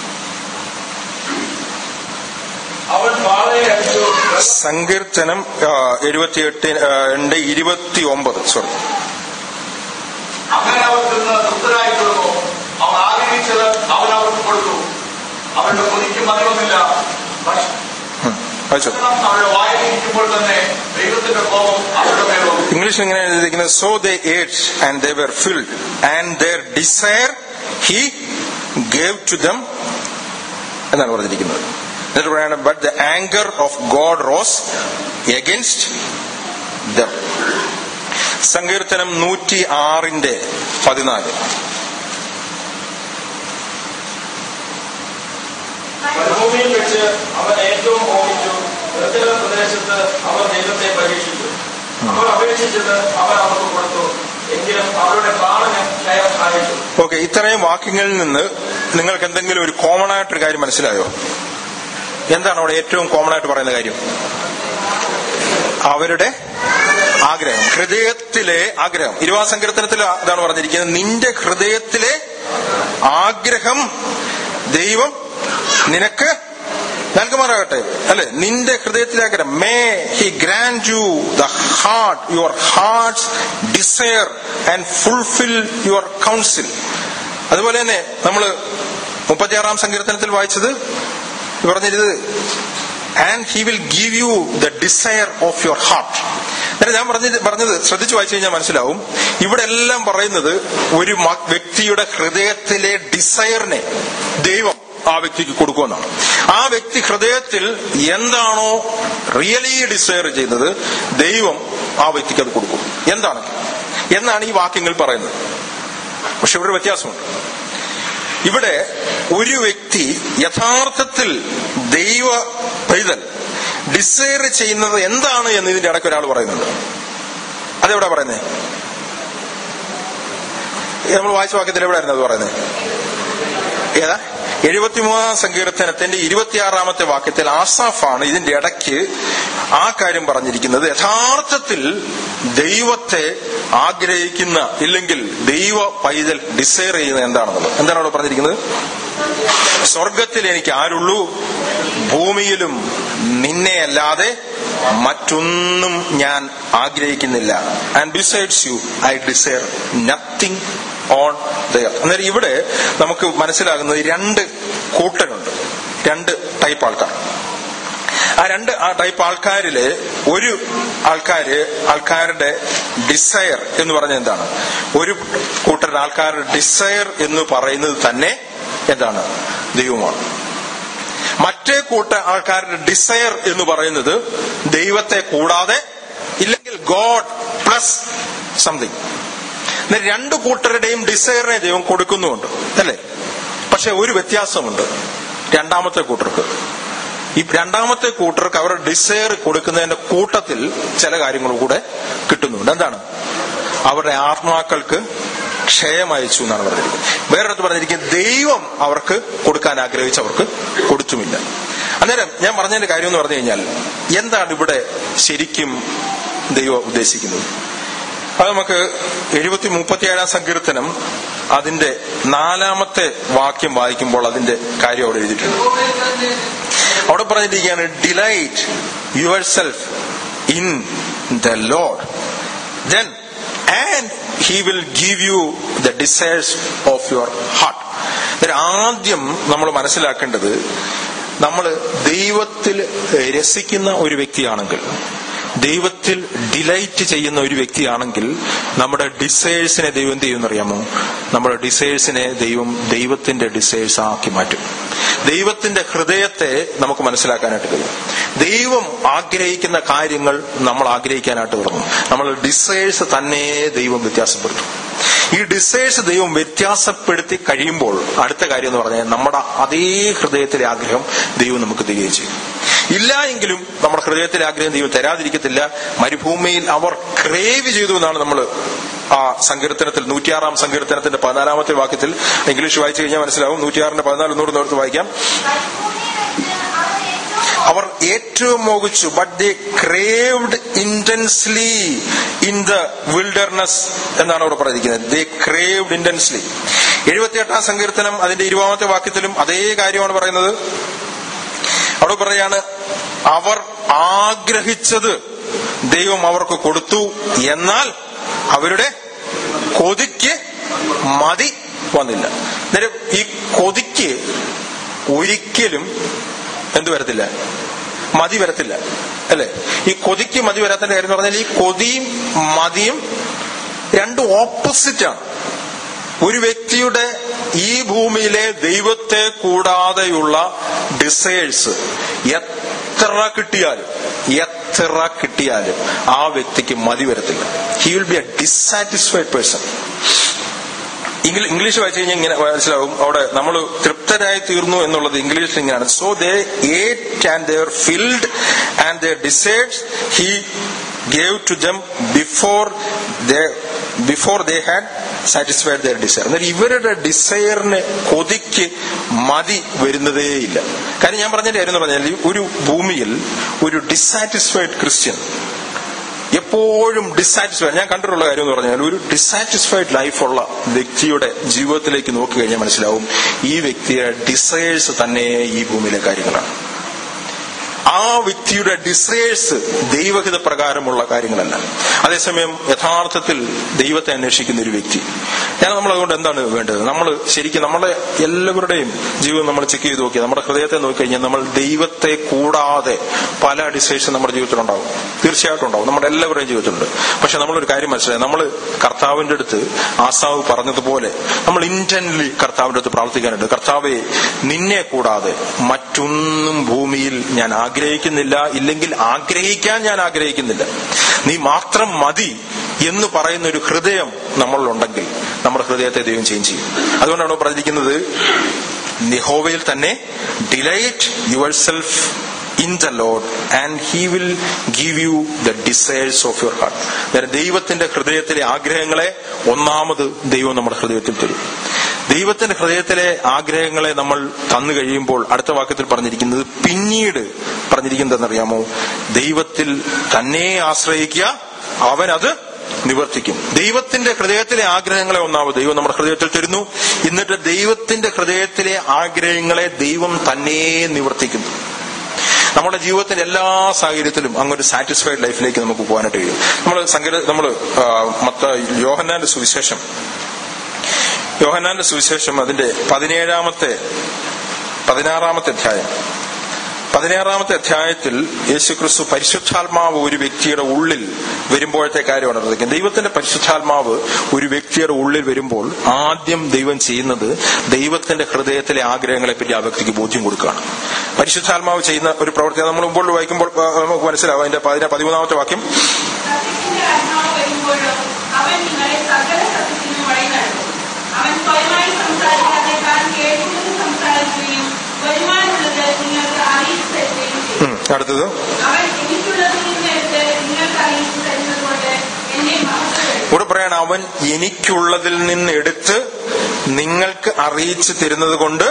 അവൻ വാളയെ അടിച്ചു സങ്കീർത്തനം എഴുപത്തിയെട്ടിന്റെ ഇരുപത്തി ഒമ്പത് സോറി അങ്ങനെ അവർ തിന്ന് തൃപ്തരായി തീർന്നു അവൻ ആഗ്രഹിച്ചത് അവൻ അവർക്ക് കൊടുത്തു അവരുടെ കൊതിക്ക് മതിയൊന്നില്ല ഭക്ഷണം വായിച്ചോ അവരുടെ വായിൽ ഇരിക്കുമ്പോൾ തന്നെ ദൈവത്തിന്റെ കോപം അവരുടെ മേൽ വന്നു ഇംഗ്ലീഷിൽ ഇങ്ങനെ എഴുതിയിരിക്കുന്നത് so they ate and they were filled and their desire he gave to them എന്നാണ് പറഞ്ഞിരിക്കുന്നത് എന്നിട്ട് പറയാണ് but the anger of God rose against them സങ്കീർത്തനം നൂറ്റി ആറിന്റെ പതിനാല് മരുഭൂമിയിൽ വെച്ച് അവൻ ഏറ്റവും ഓടിച്ചു നിർജ്ജല പ്രദേശത്ത് അവർ ദൈവത്തെ പരീക്ഷിച്ചു അവർ അപേക്ഷിച്ചത് അവൻ അവർക്ക് കൊടുത്തു എങ്കിലും അവരുടെ പ്രാണന് ക്ഷയം ആയിട്ടു ഓക്കെ ഇത്രയും വാക്യങ്ങളിൽ നിന്ന് നിങ്ങൾക്ക് എന്തെങ്കിലും ഒരു കോമൺ ആയിട്ടൊരു കാര്യം മനസ്സിലായോ എന്താണ് അവിടെ ഏറ്റവും കോമൺ ആയിട്ട് പറയുന്ന കാര്യം അവരുടെ ആഗ്രഹം ഹൃദയത്തിലെ ആഗ്രഹം ഇരുവാ സങ്കീർത്തനത്തിൽ ഇതാണ് പറഞ്ഞിരിക്കുന്നത് നിന്റെ ഹൃദയത്തിലെ ആഗ്രഹം ദൈവം നിനക്ക് നൽകുമാറാകട്ടെ അല്ലെ നിന്റെ ഹൃദയത്തിലെ ആഗ്രഹം may he grant you the heart your heart's desire and fulfil your counsel അതുപോലെ തന്നെ നമ്മൾ മുപ്പത്തിയാറാം സങ്കീർത്തനത്തിൽ വായിച്ചത് പറഞ്ഞിരുന്നത് and he will give you the desire of your heart എന്നിട്ട് ഞാൻ പറഞ്ഞത് പറഞ്ഞത് ശ്രദ്ധിച്ചു വായിച്ചു കഴിഞ്ഞാൽ മനസ്സിലാവും ഇവിടെ എല്ലാം പറയുന്നത് ഒരു മ- വ്യക്തിയുടെ ഹൃദയത്തിലെ ഡിസയറിനെ ദൈവം ആ വ്യക്തിക്ക് കൊടുക്കുമെന്നാണ് ആ വ്യക്തി ഹൃദയത്തിൽ എന്താണോ റിയലി ഡിസയർ ചെയ്യുന്നത് ദൈവം ആ വ്യക്തിക്ക് അത് കൊടുക്കും എന്താണ് എന്നാണ് ഈ വാക്യങ്ങൾ പറയുന്നത് പക്ഷെ ഇവിടെ ഒരു വ്യത്യാസമുണ്ട് ഇവിടെ ഒരു വ്യക്തി യഥാർത്ഥത്തിൽ ദൈവ പൈതൽ ഡിസയർ ചെയ്യുന്നത് എന്താണ് എന്ന് ഇതിന്റെ ഇടയ്ക്ക് ഒരാൾ പറയുന്നുണ്ട് അതെവിടെ പറയുന്നത് നമ്മൾ വായിച്ച വാക്യത്തിൽ എവിടെയായിരുന്നു അത് പറയുന്നത് ഏതാ എഴുപത്തിമൂന്നാം സങ്കീർത്തനത്തിന്റെ ഇരുപത്തിയാറാമത്തെ വാക്യത്തിൽ ആസാഫാണ് ഇതിന്റെ ഇടയ്ക്ക് ആ കാര്യം പറഞ്ഞിരിക്കുന്നത് യഥാർത്ഥത്തിൽ ദൈവത്തെ ആഗ്രഹിക്കുന്ന ഇല്ലെങ്കിൽ ദൈവ പൈതൽ ഡിസൈർ ചെയ്യുന്നത് എന്താണെന്നുള്ളത് എന്താണ് അവിടെ പറഞ്ഞിരിക്കുന്നത് സ്വർഗത്തിൽ എനിക്ക് ആരുള്ളൂ ഭൂമിയിലും നിന്നെ അല്ലാതെ മറ്റൊന്നും ഞാൻ ആഗ്രഹിക്കുന്നില്ല and besides you I desire nothing on the earth അന്നേരം ഇവിടെ നമുക്ക് മനസ്സിലാകുന്നത് രണ്ട് കൂട്ടരുണ്ട് രണ്ട് ടൈപ്പ് ആൾക്കാർ ആ രണ്ട് ആ ടൈപ്പ് ആൾക്കാരില് ഒരു ആൾക്കാര് ആൾക്കാരുടെ ഡിസയർ എന്ന് പറഞ്ഞ എന്താണ് ഒരു കൂട്ടരുടെ ആൾക്കാരുടെ ഡിസയർ എന്ന് പറയുന്നത് തന്നെ എന്താണ് ദൈവമാണ് മറ്റേ കൂട്ട ആൾക്കാരുടെ ഡിസയർ എന്ന് പറയുന്നത് ദൈവത്തെ കൂടാതെ ഇല്ലെങ്കിൽ ഗോഡ് പ്ലസ് സംതിങ് രണ്ട് കൂട്ടരുടെയും ഡിസയറിനെ ദൈവം കൊടുക്കുന്നുമുണ്ട് അല്ലേ പക്ഷെ ഒരു വ്യത്യാസമുണ്ട് രണ്ടാമത്തെ കൂട്ടർക്ക് ഈ രണ്ടാമത്തെ കൂട്ടർക്ക് അവരുടെ ഡിസയർ കൊടുക്കുന്നതിന്റെ കൂട്ടത്തിൽ ചില കാര്യങ്ങൾ കൂടെ കിട്ടുന്നുണ്ട് എന്താണ് അവരുടെ ആത്മാക്കൾക്ക് ക്ഷയം അയച്ചു എന്നാണ് പറഞ്ഞിരിക്കുന്നത് വേറൊരിടത്ത് പറഞ്ഞിരിക്കുന്നത് ദൈവം അവർക്ക് കൊടുക്കാൻ ആഗ്രഹിച്ച് അവർക്ക് കൊടുത്തുമില്ല അന്നേരം ഞാൻ പറഞ്ഞതിന്റെ കാര്യം എന്ന് പറഞ്ഞു കഴിഞ്ഞാൽ എന്താണ് ഇവിടെ ശരിക്കും ദൈവം ഉദ്ദേശിക്കുന്നത് അത് നമുക്ക് എഴുപത്തി മുപ്പത്തിയേഴാം സങ്കീർത്തനം അതിന്റെ നാലാമത്തെ വാക്യം വായിക്കുമ്പോൾ അതിന്റെ കാര്യം അവിടെ എഴുതിയിട്ടുണ്ട് അവിടെ പറഞ്ഞിരിക്കുകയാണ് delight your self in the Lord then and he will give you the desires of your heart ആദ്യം നമ്മൾ മനസ്സിലാക്കേണ്ടത് നമ്മൾ ദൈവത്തിൽ രസിക്കുന്ന ഒരു വ്യക്തിയാണെങ്കിൽ ദൈവത്തിൽ ഡിലൈറ്റ് ചെയ്യുന്ന ഒരു വ്യക്തിയാണെങ്കിൽ നമ്മുടെ ഡിസൈഴ്സിനെ ദൈവം എന്ത് ചെയ്യുമെന്നറിയാമോ നമ്മുടെ ഡിസൈഴ്സിനെ ദൈവം ദൈവത്തിന്റെ ഡിസൈഴ്സ് ആക്കി മാറ്റും ദൈവത്തിന്റെ ഹൃദയത്തെ നമുക്ക് മനസ്സിലാക്കാനായിട്ട് കഴിയും ദൈവം ആഗ്രഹിക്കുന്ന കാര്യങ്ങൾ നമ്മൾ ആഗ്രഹിക്കാനായിട്ട് തുടങ്ങും നമ്മൾ ഡിസൈഴ്സ് തന്നെ ദൈവം വ്യത്യാസപ്പെടുത്തും ഈ ഡിസൈഴ്സ് ദൈവം വ്യത്യാസപ്പെടുത്തി കഴിയുമ്പോൾ അടുത്ത കാര്യം എന്ന് പറഞ്ഞാൽ നമ്മുടെ അതേ ഹൃദയത്തിലെ ആഗ്രഹം ദൈവം നമുക്ക് തരികയും ചെയ്യും ഇല്ല എങ്കിലും നമ്മുടെ ഹൃദയത്തിലെ ആഗ്രഹം ദൈവം തരാതിരിക്കത്തില്ല മരുഭൂമിയിൽ അവർ ക്രേവ് ചെയ്തു എന്നാണ് നമ്മൾ ആ സങ്കീർത്തനത്തിൽ നൂറ്റിയാറാം സങ്കീർത്തനത്തിന്റെ പതിനാലാമത്തെ വാക്യത്തിൽ ഇംഗ്ലീഷ് വായിച്ചു കഴിഞ്ഞാൽ മനസ്സിലാവും നൂറ്റിയാറിന്റെ പതിനാല് ഒന്നുകൂടെ നോർത്ത് വായിക്കാം അവർ ഏറ്റവും മോഹിച്ചു but they craved intensely in the wilderness എന്നാണ് അവിടെ പറഞ്ഞിരിക്കുന്നത് ദേ ക്രേവ്ഡ് ഇന്റൻസ്ലി എഴുപത്തിയെട്ടാം സങ്കീർത്തനം അതിന്റെ ഇരുപതാമത്തെ വാക്യത്തിലും അതേ കാര്യമാണ് പറയുന്നത് അവിടെ പറയാണ് അവർ ആഗ്രഹിച്ചത് ദൈവം അവർക്ക് കൊടുത്തു എന്നാൽ അവരുടെ കൊതിക്ക് മതി വന്നില്ല അന്നേരം ഈ കൊതിക്ക് ഒരിക്കലും എന്ത് വരത്തില്ല മതി വരത്തില്ല അല്ലെ ഈ കൊതിക്ക് മതി വരാത്തതിന്റെ കാര്യം എന്ന് പറഞ്ഞാൽ ഈ കൊതിയും മതിയും രണ്ടും ഓപ്പോസിറ്റ് ആണ് ഒരു വ്യക്തിയുടെ ഈ ഭൂമിയിലെ ദൈവത്തെ കൂടാതെയുള്ള ഡിസൈഴ്സ് എത്ര കിട്ടിയാലും എത്ര കിട്ടിയാലും ആ വ്യക്തിക്ക് മതി വരത്തില്ല he will be a dissatisfied person English വായിച്ചു കഴിഞ്ഞാൽ ഇങ്ങനെ മനസ്സിലാവും അവിടെ നമ്മൾ തൃപ്തരായി തീർന്നു എന്നുള്ളത് ഇംഗ്ലീഷിൽ ഇങ്ങനെയാണ് so they ate and their filled and their desires he gave to them before before they had satisfied their desire എന്നാൽ ഇവരുടെ ഡിസയറിന് കൊതിക്ക് മതി വരുന്നതേയില്ല കാര്യം ഞാൻ പറഞ്ഞതിന്റെ കാര്യം എന്ന് പറഞ്ഞാൽ ഒരു ഭൂമിയിൽ ഒരു ഡിസാറ്റിസ്ഫൈഡ് ക്രിസ്ത്യൻ എപ്പോഴും ഡിസാറ്റിസ്ഫൈഡ് ഞാൻ കണ്ടിട്ടുള്ള കാര്യം എന്ന് പറഞ്ഞാൽ ഒരു ഡിസാറ്റിസ്ഫൈഡ് ലൈഫുള്ള വ്യക്തിയുടെ ജീവിതത്തിലേക്ക് നോക്കി കഴിഞ്ഞാൽ മനസ്സിലാവും ഈ വ്യക്തിയുടെ ഡിസയേഴ്സ് തന്നെ ഈ ഭൂമിയിലെ കാര്യങ്ങളാണ് ആ വ്യക്തിയുടെ ഡിസയേഴ്സ് ദൈവഹിത പ്രകാരമുള്ള കാര്യങ്ങളല്ല അതേസമയം യഥാർത്ഥത്തിൽ ദൈവത്തെ അന്വേഷിക്കുന്ന ഒരു വ്യക്തി ഞാൻ നമ്മൾ അതുകൊണ്ട് എന്താണ് വേണ്ടത് നമ്മൾ ശരിക്കും നമ്മളെ എല്ലാവരുടെയും ജീവിതം നമ്മൾ ചെക്ക് ചെയ്ത് നോക്കിയാൽ നമ്മുടെ ഹൃദയത്തെ നോക്കിക്കഴിഞ്ഞാൽ നമ്മൾ ദൈവത്തെ കൂടാതെ പല ഡിസൈഴ്സും നമ്മുടെ ജീവിതത്തിലുണ്ടാവും തീർച്ചയായിട്ടും ഉണ്ടാവും നമ്മുടെ എല്ലാവരുടെയും ജീവിതത്തിലുണ്ട് പക്ഷെ നമ്മളൊരു കാര്യം മനസ്സിലായി നമ്മൾ കർത്താവിന്റെ അടുത്ത് ആസാവ് പറഞ്ഞതുപോലെ നമ്മൾ ഇന്റൻലി കർത്താവിന്റെ അടുത്ത് പ്രാർത്ഥിക്കാനുണ്ട് കർത്താവെ നിന്നെ കൂടാതെ മറ്റൊന്നും ഭൂമിയിൽ ഞാൻ ആഗ്രഹിക്കുന്നില്ല ഇല്ലെങ്കിൽ ആഗ്രഹിക്കാൻ ഞാൻ ആഗ്രഹിക്കുന്നില്ല നീ മാത്രം മതി എന്ന് പറയുന്ന ഒരു ഹൃദയം നമ്മളിലുണ്ടെങ്കിൽ നമ്മുടെ ഹൃദയത്തെ ദൈവം ചേഞ്ച് ചെയ്യും അതുകൊണ്ടാണ് പറഞ്ഞിരിക്കുന്നത് നിഹോവയിൽ തന്നെ delight your self in the Lord and he will give you the desires of your heart നേരെ ദൈവത്തിന്റെ ഹൃദയത്തിലെ ആഗ്രഹങ്ങളെ ഒന്നാമത് ദൈവം നമ്മുടെ ഹൃദയത്തിൽ തരും ദൈവത്തിന്റെ ഹൃദയത്തിലെ ആഗ്രഹങ്ങളെ നമ്മൾ തന്നു കഴിയുമ്പോൾ അടുത്ത വാക്യത്തിൽ പറഞ്ഞിരിക്കുന്നത് പിന്നീട് പറഞ്ഞിരിക്കുന്നത് എന്നറിയാമോ ദൈവത്തിൽ തന്നെ ആശ്രയിക്കുക അവനത് നിവർത്തിക്കും ദൈവത്തിന്റെ ഹൃദയത്തിലെ ആഗ്രഹങ്ങളെ ഒന്നാമത് ദൈവം നമ്മുടെ ഹൃദയത്തിൽ തരുന്നു എന്നിട്ട് ദൈവത്തിന്റെ ഹൃദയത്തിലെ ആഗ്രഹങ്ങളെ ദൈവം തന്നെ നിവർത്തിക്കുന്നു നമ്മുടെ ജീവിതത്തിന്റെ എല്ലാ സാഹചര്യത്തിലും അങ്ങൊരു സാറ്റിസ്ഫൈഡ് ലൈഫിലേക്ക് നമുക്ക് പോകാനായിട്ട് കഴിയും നമ്മൾ സങ്കര നമ്മൾ മത്ത യോഹന്നാന്റെ സുവിശേഷം യോഹന്നാന്റെ സുവിശേഷം അതിന്റെ പതിനേഴാമത്തെ പതിനാറാമത്തെ അധ്യായം പതിനാറാമത്തെ അധ്യായത്തിൽ യേശുക്രിസ്തു പരിശുദ്ധാത്മാവ് ഒരു വ്യക്തിയുടെ ഉള്ളിൽ വരുമ്പോഴത്തെ കാര്യമാണ് പറഞ്ഞിരിക്കുന്നത് ദൈവത്തിന്റെ പരിശുദ്ധാത്മാവ് ഒരു വ്യക്തിയുടെ ഉള്ളിൽ വരുമ്പോൾ ആദ്യം ദൈവം ചെയ്യുന്നത് ദൈവത്തിന്റെ ഹൃദയത്തിലെ ആഗ്രഹങ്ങളെ പറ്റി ആ വ്യക്തിക്ക് ബോധ്യം കൊടുക്കുകയാണ് പരിശുദ്ധാത്മാവ് ചെയ്യുന്ന ഒരു പ്രവർത്തി നമ്മൾ മുമ്പോട്ട് വായിക്കുമ്പോൾ ആ, നമുക്ക് മനസ്സിലാവും അതിന്റെ പതിന- പതിമൂന്നാമത്തെ വാക്യം സത്യത്തിന്റെ ആത്മാവ് വരുമ്പോഴോ അവൻ നിങ്ങളെ സകല സത്യത്തിനും വഴി നടത്തും അവൻ സ്വയമായി സംസാരിക്കാതെ താൻ കേൾക്കുന്നത് സംസാരിക്കുകയും വരുമാനമുള്ളത് നിങ്ങൾക്ക് അറിയിച്ചു തരുകയും ചെയ്യും ഉം, അടുത്തത് അവൻ എനിക്കുള്ളതിൽ നിന്നെടുത്ത് നിങ്ങൾക്ക് അറിയിച്ചു തരുന്നത് കൊണ്ട് എന്നെ മഹത്വപ്പെടുത്തും ഇവിടെ പറയാണ് അവൻ എനിക്കുള്ളതിൽ നിന്ന് എടുത്ത് നിങ്ങൾക്ക് അറിയിച്ചു തരുന്നത് കൊണ്ട്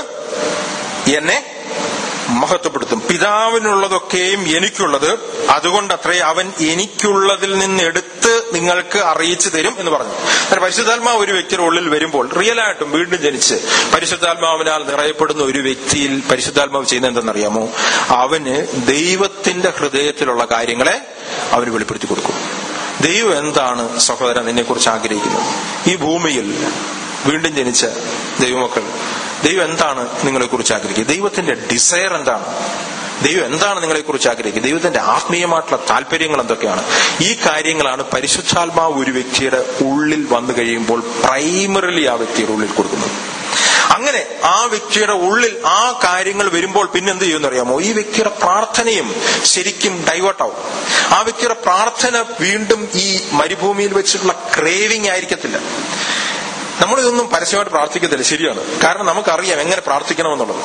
എന്നെ മഹത്വപ്പെടുത്തും പിതാവിനുള്ളതൊക്കെയും എനിക്കുള്ളത് അതുകൊണ്ട് അത്രേ അവൻ എനിക്കുള്ളതിൽ നിന്ന് എടുത്ത് നിങ്ങൾക്ക് അറിയിച്ചു തരും എന്ന് പറഞ്ഞു അതായത് പരിശുദ്ധാത്മാവ് ഒരു വ്യക്തിയുടെ ഉള്ളിൽ വരുമ്പോൾ റിയൽ ആയിട്ടും വീണ്ടും ജനിച്ച് പരിശുദ്ധാത്മാവിനാൽ നിറയപ്പെടുന്ന ഒരു വ്യക്തിയിൽ പരിശുദ്ധാത്മാവ് ചെയ്യുന്നത് എന്തെന്നറിയാമോ അവന് ദൈവത്തിന്റെ ഹൃദയത്തിലുള്ള കാര്യങ്ങളെ അവന് വെളിപ്പെടുത്തി കൊടുക്കും ദൈവം എന്താണ് സഹോദരൻ നിന്നെ കുറിച്ച് ആഗ്രഹിക്കുന്നത് ഈ ഭൂമിയിൽ വീണ്ടും ജനിച്ച ദൈവമക്കൾ ദൈവം എന്താണ് നിങ്ങളെ കുറിച്ച് ആഗ്രഹിക്കുന്നത് ദൈവത്തിന്റെ ഡിസയർ എന്താണ് ദൈവം എന്താണ് നിങ്ങളെ കുറിച്ച് ആഗ്രഹിക്കുന്നത് ദൈവത്തിന്റെ ആത്മീയമായിട്ടുള്ള താല്പര്യങ്ങൾ എന്തൊക്കെയാണ് ഈ കാര്യങ്ങളാണ് പരിശുദ്ധാത്മാവ് ഒരു വ്യക്തിയുടെ ഉള്ളിൽ വന്നു കഴിയുമ്പോൾ പ്രൈമറിലി ആ വ്യക്തിയുടെ ഉള്ളിൽ കൊടുക്കുന്നത് അങ്ങനെ ആ വ്യക്തിയുടെ ഉള്ളിൽ ആ കാര്യങ്ങൾ വരുമ്പോൾ പിന്നെ എന്ത് ചെയ്യുമെന്ന് അറിയാമോ ഈ വ്യക്തിയുടെ പ്രാർത്ഥനയും ശരിക്കും ഡൈവേർട്ട് ആവും ആ വ്യക്തിയുടെ പ്രാർത്ഥന വീണ്ടും ഈ മരുഭൂമിയിൽ വെച്ചിട്ടുള്ള ക്രേവിംഗ് ആയിരിക്കത്തില്ല നമ്മളിതൊന്നും പരസ്യമായിട്ട് പ്രാർത്ഥിക്കത്തില്ല ശരിയാണ് കാരണം നമുക്കറിയാം എങ്ങനെ പ്രാർത്ഥിക്കണമെന്നുള്ളത്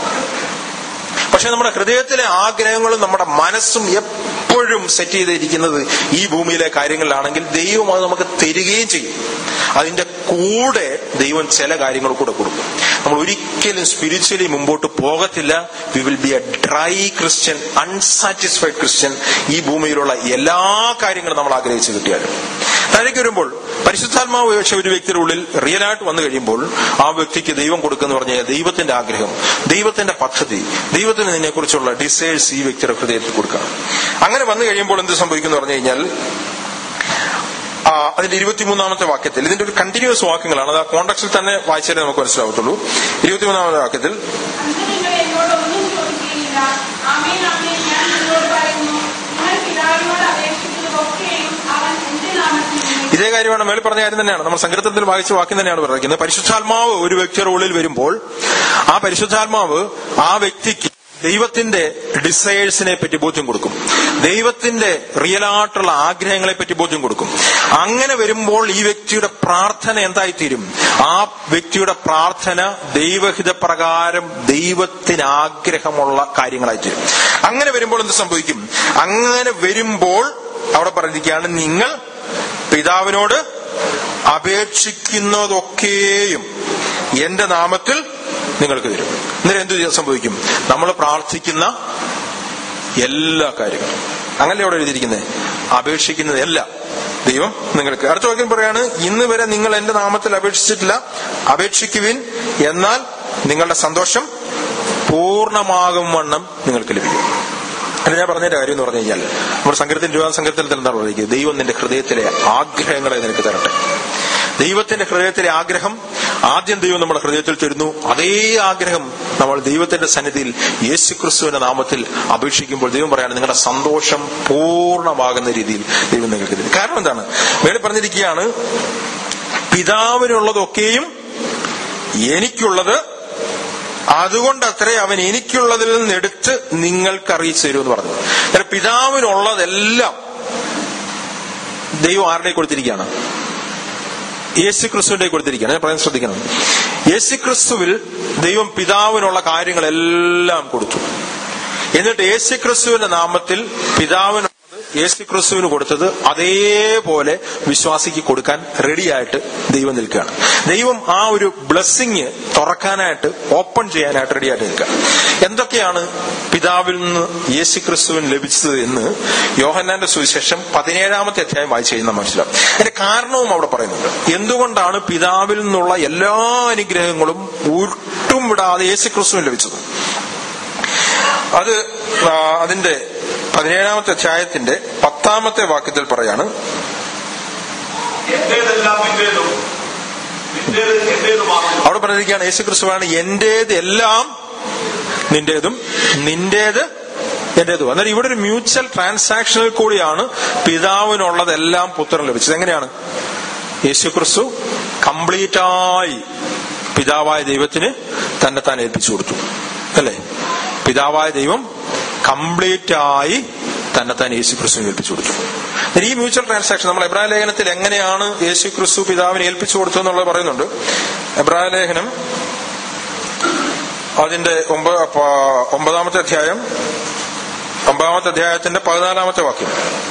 പക്ഷെ നമ്മുടെ ഹൃദയത്തിലെ ആഗ്രഹങ്ങളും നമ്മുടെ മനസ്സും എപ്പോഴും സെറ്റ് ചെയ്തിരിക്കുന്നത് ഈ ഭൂമിയിലെ കാര്യങ്ങളിലാണെങ്കിൽ ദൈവം അത് നമുക്ക് തരികയും ചെയ്യും അതിന്റെ കൂടെ ദൈവം ചില കാര്യങ്ങൾ കൂടെ കൊടുക്കും നമ്മൾ ഒരിക്കലും സ്പിരിച്വലി മുമ്പോട്ട് പോകത്തില്ല we will be a dry Christian unsatisfied Christian ഈ ഭൂമിയിലുള്ള എല്ലാ കാര്യങ്ങളും നമ്മൾ ആഗ്രഹിച്ചു കിട്ടിയാലും താഴേക്ക് വരുമ്പോൾ പരിശുദ്ധാത്മാവ് പക്ഷെ ഒരു വ്യക്തിയുടെ ഉള്ളിൽ റിയൽ ആയിട്ട് വന്നു കഴിയുമ്പോൾ ആ വ്യക്തിക്ക് ദൈവം കൊടുക്കുന്ന പറഞ്ഞ ദൈവത്തിന്റെ ആഗ്രഹം ദൈവത്തിന്റെ പദ്ധതി ദൈവത്തിന് നിന്നെക്കുറിച്ചുള്ള ഡിസൈഴ്സ് ഈ വ്യക്തിയുടെ ഹൃദയത്തിൽ കൊടുക്കുക അങ്ങനെ വന്നു കഴിയുമ്പോൾ എന്ത് സംഭവിക്കുന്നു പറഞ്ഞു കഴിഞ്ഞാൽ ആ, അതിന്റെ ഇരുപത്തിമൂന്നാമത്തെ വാക്യത്തിൽ ഇതിന്റെ ഒരു കണ്ടിന്യൂസ് വാക്യങ്ങളാണ് അത് ആ കോണ്ടക്സിൽ തന്നെ വായിച്ചാലേ നമുക്ക് മനസ്സിലാവത്തുള്ളൂ ഇരുപത്തിമൂന്നാമത്തെ വാക്യത്തിൽ അന്ന് നിങ്ങൾ എന്നോട് ഒന്നും ചോദിക്കുകയില്ല ആമേൻ ആമേൻ ഞാൻ നിങ്ങളോട് പറയുന്നു നിങ്ങൾ പിതാവിനോട് അപേക്ഷിക്കുന്നതൊക്കെയും അവൻ എന്റെ നാമത്തിൽ നിങ്ങൾക്ക് ഇതേ കാര്യമാണ് മേളിൽ പറഞ്ഞ കാര്യം തന്നെയാണ് നമ്മൾ സങ്കീർത്തനത്തിൽ വായിച്ച വാക്യം തന്നെയാണ് പറയുന്നത് പരിശുദ്ധാത്മാവ് ഒരു വ്യക്തിയുടെ ഉള്ളിൽ വരുമ്പോൾ ആ പരിശുദ്ധാത്മാവ് ആ വ്യക്തിക്ക് ദൈവത്തിന്റെ ഡിസയേഴ്സിനെ പറ്റി ബോധ്യം കൊടുക്കും ദൈവത്തിന്റെ റിയലായിട്ടുള്ള ആഗ്രഹങ്ങളെ പറ്റി ബോധ്യം കൊടുക്കും അങ്ങനെ വരുമ്പോൾ ഈ വ്യക്തിയുടെ പ്രാർത്ഥന എന്തായിത്തീരും ആ വ്യക്തിയുടെ പ്രാർത്ഥന ദൈവഹിത പ്രകാരം ദൈവത്തിന് ആഗ്രഹമുള്ള കാര്യങ്ങളായിത്തീരും അങ്ങനെ വരുമ്പോൾ എന്ത് സംഭവിക്കും അങ്ങനെ വരുമ്പോൾ അവിടെ പറഞ്ഞിരിക്കുകയാണ് നിങ്ങൾ പിതാവിനോട് അപേക്ഷിക്കുന്നതൊക്കെയും എന്റെ നാമത്തിൽ നിങ്ങൾക്ക് തരും എന്നിട്ട് എന്ത് ചെയ്യാൻ സംഭവിക്കും നമ്മൾ പ്രാർത്ഥിക്കുന്ന എല്ലാ കാര്യങ്ങളും അങ്ങനെ അവിടെ എഴുതിയിരിക്കുന്നത് അപേക്ഷിക്കുന്നത് എല്ലാം ദൈവം നിങ്ങൾക്ക് അടുത്ത വാക്യം പറയാണ് ഇന്ന് വരെ നിങ്ങൾ എന്റെ നാമത്തിൽ അപേക്ഷിച്ചിട്ടില്ല അപേക്ഷിക്കുവിൻ എന്നാൽ നിങ്ങളുടെ സന്തോഷം പൂർണ്ണമാകും വണ്ണം നിങ്ങൾക്ക് ലഭിക്കും അല്ല ഞാൻ പറഞ്ഞ കാര്യം എന്ന് പറഞ്ഞു കഴിഞ്ഞാൽ നമ്മുടെ സങ്കീർത്തന ഇരുപതാം സങ്കീർത്തനത്തിൽ എന്താണ് പറയുന്നത് ദൈവം നിന്റെ ഹൃദയത്തിലെ ആഗ്രഹങ്ങളെ നിനക്ക് തരട്ടെ ദൈവത്തിന്റെ ഹൃദയത്തിലെ ആഗ്രഹം ആദ്യം ദൈവം നമ്മുടെ ഹൃദയത്തിൽ തരുന്നു അതേ ആഗ്രഹം നമ്മൾ ദൈവത്തിന്റെ സന്നിധിയിൽ യേശു ക്രിസ്തുവിന്റെ നാമത്തിൽ അപേക്ഷിക്കുമ്പോൾ ദൈവം പറയാണ് നിങ്ങളുടെ സന്തോഷം പൂർണ്ണമാകുന്ന രീതിയിൽ ദൈവം നിങ്ങൾക്ക് തരും കാരണം എന്താണ് മേളിൽ പറഞ്ഞിരിക്കുകയാണ് പിതാവിനുള്ളതൊക്കെയും എനിക്കുള്ളത് അതുകൊണ്ട് അത്രേ അവൻ എനിക്കുള്ളതിൽ നിന്ന് എടുത്ത് നിങ്ങൾക്ക് അറിയിച്ചു തരുമെന്ന് പറഞ്ഞു അന്നേരം പിതാവിനുള്ളതെല്ലാം ദൈവം ആരുടെ കൊടുത്തിരിക്കുകയാണ് യേശു ക്രിസ്തുവിന്റെ കൊടുത്തിരിക്കുകയാണ് ഞാൻ പറയാൻ ശ്രദ്ധിക്കണം യേശു ക്രിസ്തുവിൽ ദൈവം പിതാവിനുള്ള കാര്യങ്ങളെല്ലാം കൊടുത്തു എന്നിട്ട് യേശു ക്രിസ്തുവിന്റെ നാമത്തിൽ പിതാവിനുള്ളത് യേശു ക്രിസ്തുവിന് കൊടുത്തത് അതേപോലെ വിശ്വാസിക്ക് കൊടുക്കാൻ റെഡിയായിട്ട് ദൈവം നിൽക്കുകയാണ് ദൈവം ആ ഒരു ബ്ലെസ്സിങ് തുറക്കാനായിട്ട് ഓപ്പൺ ചെയ്യാനായിട്ട് റെഡിയായിട്ട് നിൽക്കുക എന്തൊക്കെയാണ് പിതാവിൽ നിന്ന് യേശു ക്രിസ്തുവിന് ലഭിച്ചത് എന്ന് യോഹന്നാന്റെ സുവിശേഷം പതിനേഴാമത്തെ അധ്യായം വായിച്ചു കഴിഞ്ഞാൽ മനസ്സിലാവും അതിന്റെ കാരണവും അവിടെ പറയുന്നുണ്ട് എന്തുകൊണ്ടാണ് പിതാവിൽ നിന്നുള്ള എല്ലാ അനുഗ്രഹങ്ങളും ഒട്ടും വിടാതെ യേശു ക്രിസ്തുവിന് ലഭിച്ചത് അത് ആ, അതിന്റെ പതിനേഴാമത്തെ അധ്യായത്തിന്റെ പത്താമത്തെ വാക്യത്തിൽ പറയാണ് എന്റേതെല്ലാം നിന്റേതും നിന്റേത് എന്റേതുമാകുന്നു അവിടെ പറഞ്ഞിരിക്കുകയാണ് യേശു ക്രിസ്തുവാണ് എന്റേത് എല്ലാം നിന്റേതും നിന്റേത് എന്റേതും എന്നാൽ ഇവിടെ ഒരു മ്യൂച്വൽ ട്രാൻസാക്ഷനിൽ കൂടിയാണ് പിതാവിനുള്ളതെല്ലാം പുത്രൻ ലഭിച്ചത് എങ്ങനെയാണ് യേശു ക്രിസ്തു കംപ്ലീറ്റ് ആയി പിതാവായ ദൈവത്തിന് തന്നെ താൻ ഏൽപ്പിച്ചു കൊടുത്തു അല്ലേ പിതാവായ ദൈവം കംപ്ലീറ്റ് ആയി തന്നെ താൻ യേശു ക്രിസ്തുവിന് ഏൽപ്പിച്ചു കൊടുത്തു എന്നാൽ ഈ മ്യൂച്വൽ ട്രാൻസാക്ഷൻ നമ്മൾ എബ്രായ ലേഖനത്തിൽ എങ്ങനെയാണ് യേശു ക്രിസ്തു പിതാവിന് ഏൽപ്പിച്ചു കൊടുത്തു എന്നുള്ളത് പറയുന്നുണ്ട് എബ്രായ ലേഖനം അതിന്റെ ഒമ്പ- പ- ഒമ്പതാമത്തെ അധ്യായം ഒമ്പതാമത്തെ അധ്യായത്തിന്റെ പതിനാലാമത്തെ വാക്യം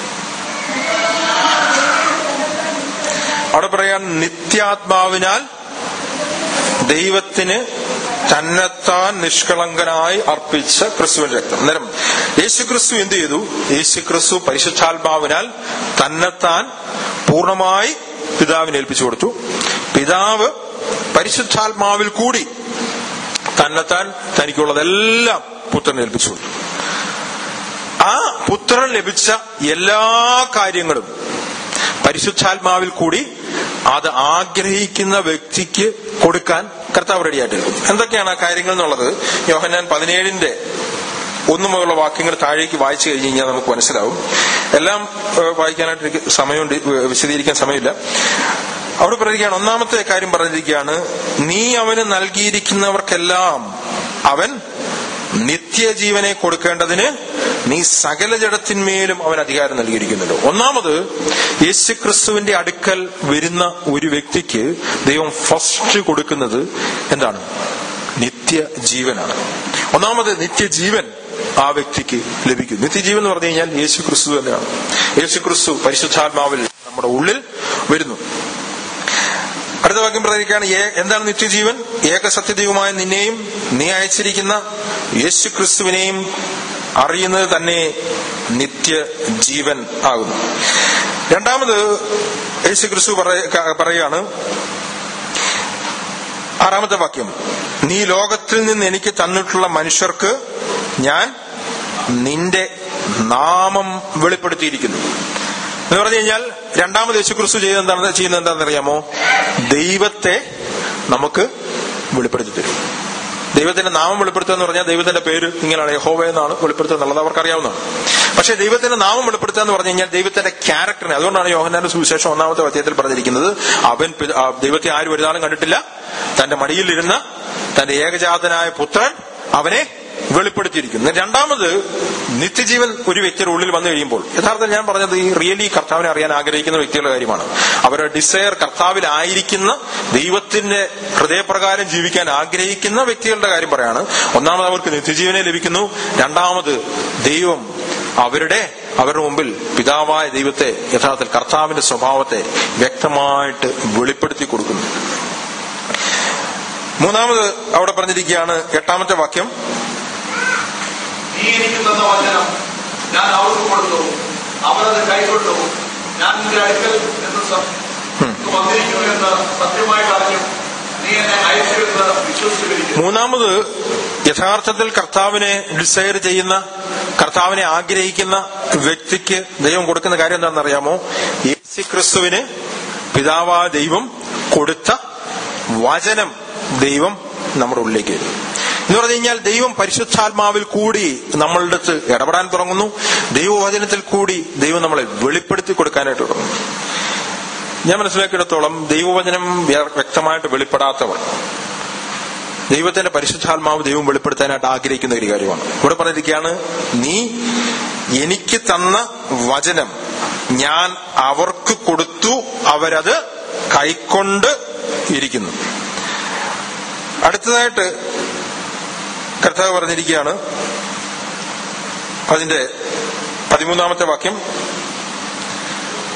അവിടെ പറയാൻ നിത്യാത്മാവിനാൽ ദൈവത്തിന് തന്നെത്താൻ നിഷ്കളങ്കനായി അർപ്പിച്ച ക്രിസ്തുവിന്റെ രക്തം അന്നേരം യേശു ക്രിസ്തു എന്ത് ചെയ്തു യേശു ക്രിസ്തു പരിശുദ്ധാത്മാവിനാൽ തന്നെത്താൻ പൂർണ്ണമായി പിതാവിനെ ഏൽപ്പിച്ചു കൊടുത്തു പിതാവ് പരിശുദ്ധാത്മാവിൽ കൂടി തന്നെത്താൻ തനിക്കുള്ളതെല്ലാം പുത്രനെ ഏൽപ്പിച്ചു കൊടുത്തു ആ പുത്രൻ ലഭിച്ച എല്ലാ കാര്യങ്ങളും പരിശുദ്ധാത്മാവിൽ കൂടി അത് ആഗ്രഹിക്കുന്ന വ്യക്തിക്ക് കൊടുക്കാൻ കർത്താവ് റെഡിയായിട്ടിരിക്കും എന്തൊക്കെയാണ് ആ കാര്യങ്ങൾ എന്നുള്ളത് യോഹന്നാൻ പതിനേഴിന്റെ ഒന്നു മുതലുള്ള വാക്യങ്ങൾ താഴേക്ക് വായിച്ചു കഴിഞ്ഞ് കഴിഞ്ഞാൽ നമുക്ക് മനസ്സിലാവും എല്ലാം ഏഹ്, വായിക്കാനായിട്ട് എനിക്ക് സമയമുണ്ട് ഏഹ്, വിശദീകരിക്കാൻ സമയമില്ല അവിടെ പറയുകയാണ് ഒന്നാമത്തെ കാര്യം പറഞ്ഞിരിക്കുകയാണ് നീ അവന് നൽകിയിരിക്കുന്നവർക്കെല്ലാം അവൻ നിത്യജീവനെ കൊടുക്കേണ്ടതിന് നീ സകല ജഡത്തിന്മേലും അവൻ അധികാരം നൽകിയിരിക്കുന്നുണ്ട് ഒന്നാമത് യേശുക്രിസ്തുവിന്റെ അടുക്കൽ വരുന്ന ഒരു വ്യക്തിക്ക് ദൈവം ഫസ്റ്റ് കൊടുക്കുന്നത് എന്താണ് നിത്യജീവനാണ് ഒന്നാമത് നിത്യജീവൻ ആ വ്യക്തിക്ക് ലഭിക്കും നിത്യജീവൻ എന്ന് പറഞ്ഞു കഴിഞ്ഞാൽ യേശു ക്രിസ്തു തന്നെയാണ് യേശു ക്രിസ്തു പരിശുദ്ധാത്മാവിൽ നമ്മുടെ ഉള്ളിൽ വരുന്നു അടുത്ത വാക്യം പറഞ്ഞിരിക്കുകയാണ് ഏ- എന്താണ് നിത്യജീവൻ ഏകസത്യദൈവമായ നിന്നെയും നീ അയച്ചിരിക്കുന്ന യേശു ക്രിസ്തുവിനെയും അറിയുന്നത് തന്നെ നിത്യജീവൻ ആകുന്നു രണ്ടാമത് യേശു ക്രിസ്തു പറയ- ക- പറയുകയാണ് ആറാമത്തെ വാക്യം നീ ലോകത്തിൽ നിന്ന് എനിക്ക് തന്നിട്ടുള്ള മനുഷ്യർക്ക് ഞാൻ നിന്റെ നാമം വെളിപ്പെടുത്തിയിരിക്കുന്നു എന്ന് പറഞ്ഞു കഴിഞ്ഞാൽ രണ്ടാമത് യേശുക്രിസ്തു ചെയ്ത് എന്താണ് ചെയ്യുന്നത് എന്താണെന്ന് അറിയാമോ ദൈവത്തെ നമുക്ക് വെളിപ്പെടുത്തി തരും ദൈവത്തിന്റെ നാമം വെളിപ്പെടുത്തുക എന്ന് പറഞ്ഞാൽ ദൈവത്തിന്റെ പേര് ഇങ്ങനെയാണ് യഹോവ എന്നാണ് വെളിപ്പെടുത്തുക എന്നുള്ളത് അവർക്ക് അറിയാവുന്നതാണ് പക്ഷേ ദൈവത്തിന്റെ നാമം വെളിപ്പെടുത്തുക എന്ന് പറഞ്ഞു കഴിഞ്ഞാൽ ദൈവത്തിന്റെ ക്യാരക്ടറിനെ അതുകൊണ്ടാണ് യോഹന്നാന്റെ സുവിശേഷം ഒന്നാമത്തെ അധ്യായത്തിൽ പറഞ്ഞിരിക്കുന്നത് അവൻ പി- ആ ദൈവത്തെ ആരും ഒരു നാളും കണ്ടിട്ടില്ല തന്റെ മടിയിലിരുന്ന തന്റെ ഏകജാതനായ പുത്രൻ അവനെ വെളിപ്പെടുത്തിയിരിക്കുന്നു രണ്ടാമത് നിത്യജീവൻ ഒരു വ്യക്തിയുടെ ഉള്ളിൽ വന്നു കഴിയുമ്പോൾ യഥാർത്ഥത്തിൽ ഞാൻ പറഞ്ഞത് ഈ റിയലി കർത്താവിനെ അറിയാൻ ആഗ്രഹിക്കുന്ന വ്യക്തികളുടെ കാര്യമാണ് അവരുടെ ഡിസയർ കർത്താവിലായിരിക്കുന്ന ദൈവത്തിന്റെ ഹൃദയപ്രകാരം ജീവിക്കാൻ ആഗ്രഹിക്കുന്ന വ്യക്തികളുടെ കാര്യം പറയാണ് ഒന്നാമത് അവർക്ക് നിത്യജീവനെ ലഭിക്കുന്നു രണ്ടാമത് ദൈവം അവരുടെ അവരുടെ മുമ്പിൽ പിതാവായ ദൈവത്തെ യഥാർത്ഥത്തിൽ കർത്താവിന്റെ സ്വഭാവത്തെ വ്യക്തമായിട്ട് വെളിപ്പെടുത്തി കൊടുക്കുന്നു മൂന്നാമത് അവിടെ പറഞ്ഞിരിക്കുകയാണ് എട്ടാമത്തെ വാക്യം നീ എനിക്ക് തന്ന വചനം ഞാൻ അവർക്ക് കൊടുത്തു അവരത് കൈക്കൊണ്ടു ഞാൻ നിന്റെ അടുക്കൽ നിന്ന് സ- വന്നിരിക്കുന്നു എന്ന് സത്യമായിട്ട് അറിഞ്ഞു നീ എന്നെ അയച്ചു എന്ന് വിശ്വസിച്ചിരിക്കുന്നു മൂന്നാമത് യഥാർത്ഥത്തിൽ കർത്താവിനെ ഡിസയർ ചെയ്യുന്ന കർത്താവിനെ ആഗ്രഹിക്കുന്ന വ്യക്തിക്ക് ദൈവം കൊടുക്കുന്ന കാര്യം എന്താണെന്ന് അറിയാമോ യേശു ക്രിസ്തുവിന് പിതാവാ ദൈവം കൊടുത്ത വചനം ദൈവം നമ്മുടെ ഉള്ളിലേക്ക് വരും എന്ന് പറഞ്ഞു കഴിഞ്ഞാൽ ദൈവം പരിശുദ്ധാത്മാവിൽ കൂടി നമ്മളുടെ അടുത്ത് ഇടപെടാൻ തുടങ്ങുന്നു ദൈവവചനത്തിൽ കൂടി ദൈവം നമ്മളെ വെളിപ്പെടുത്തി കൊടുക്കാനായിട്ട് തുടങ്ങുന്നു ഞാൻ മനസ്സിലാക്കിയിടത്തോളം ദൈവവചനം വ്യ- വ്യക്തമായിട്ട് വെളിപ്പെടാത്തവർ ദൈവത്തിന്റെ പരിശുദ്ധാത്മാവ് ദൈവം വെളിപ്പെടുത്താനായിട്ട് ആഗ്രഹിക്കുന്ന ഒരു കാര്യമാണ് ഇവിടെ പറഞ്ഞിരിക്കുകയാണ് നീ എനിക്ക് തന്ന വചനം ഞാൻ അവർക്ക് കൊടുത്തു അവരത് കൈക്കൊണ്ട് ഇരിക്കുന്നു അടുത്തതായിട്ട് കർത്താവ് പറഞ്ഞിരിക്കുകയാണ് അതിന്റെ പതിമൂന്നാമത്തെ വാക്യം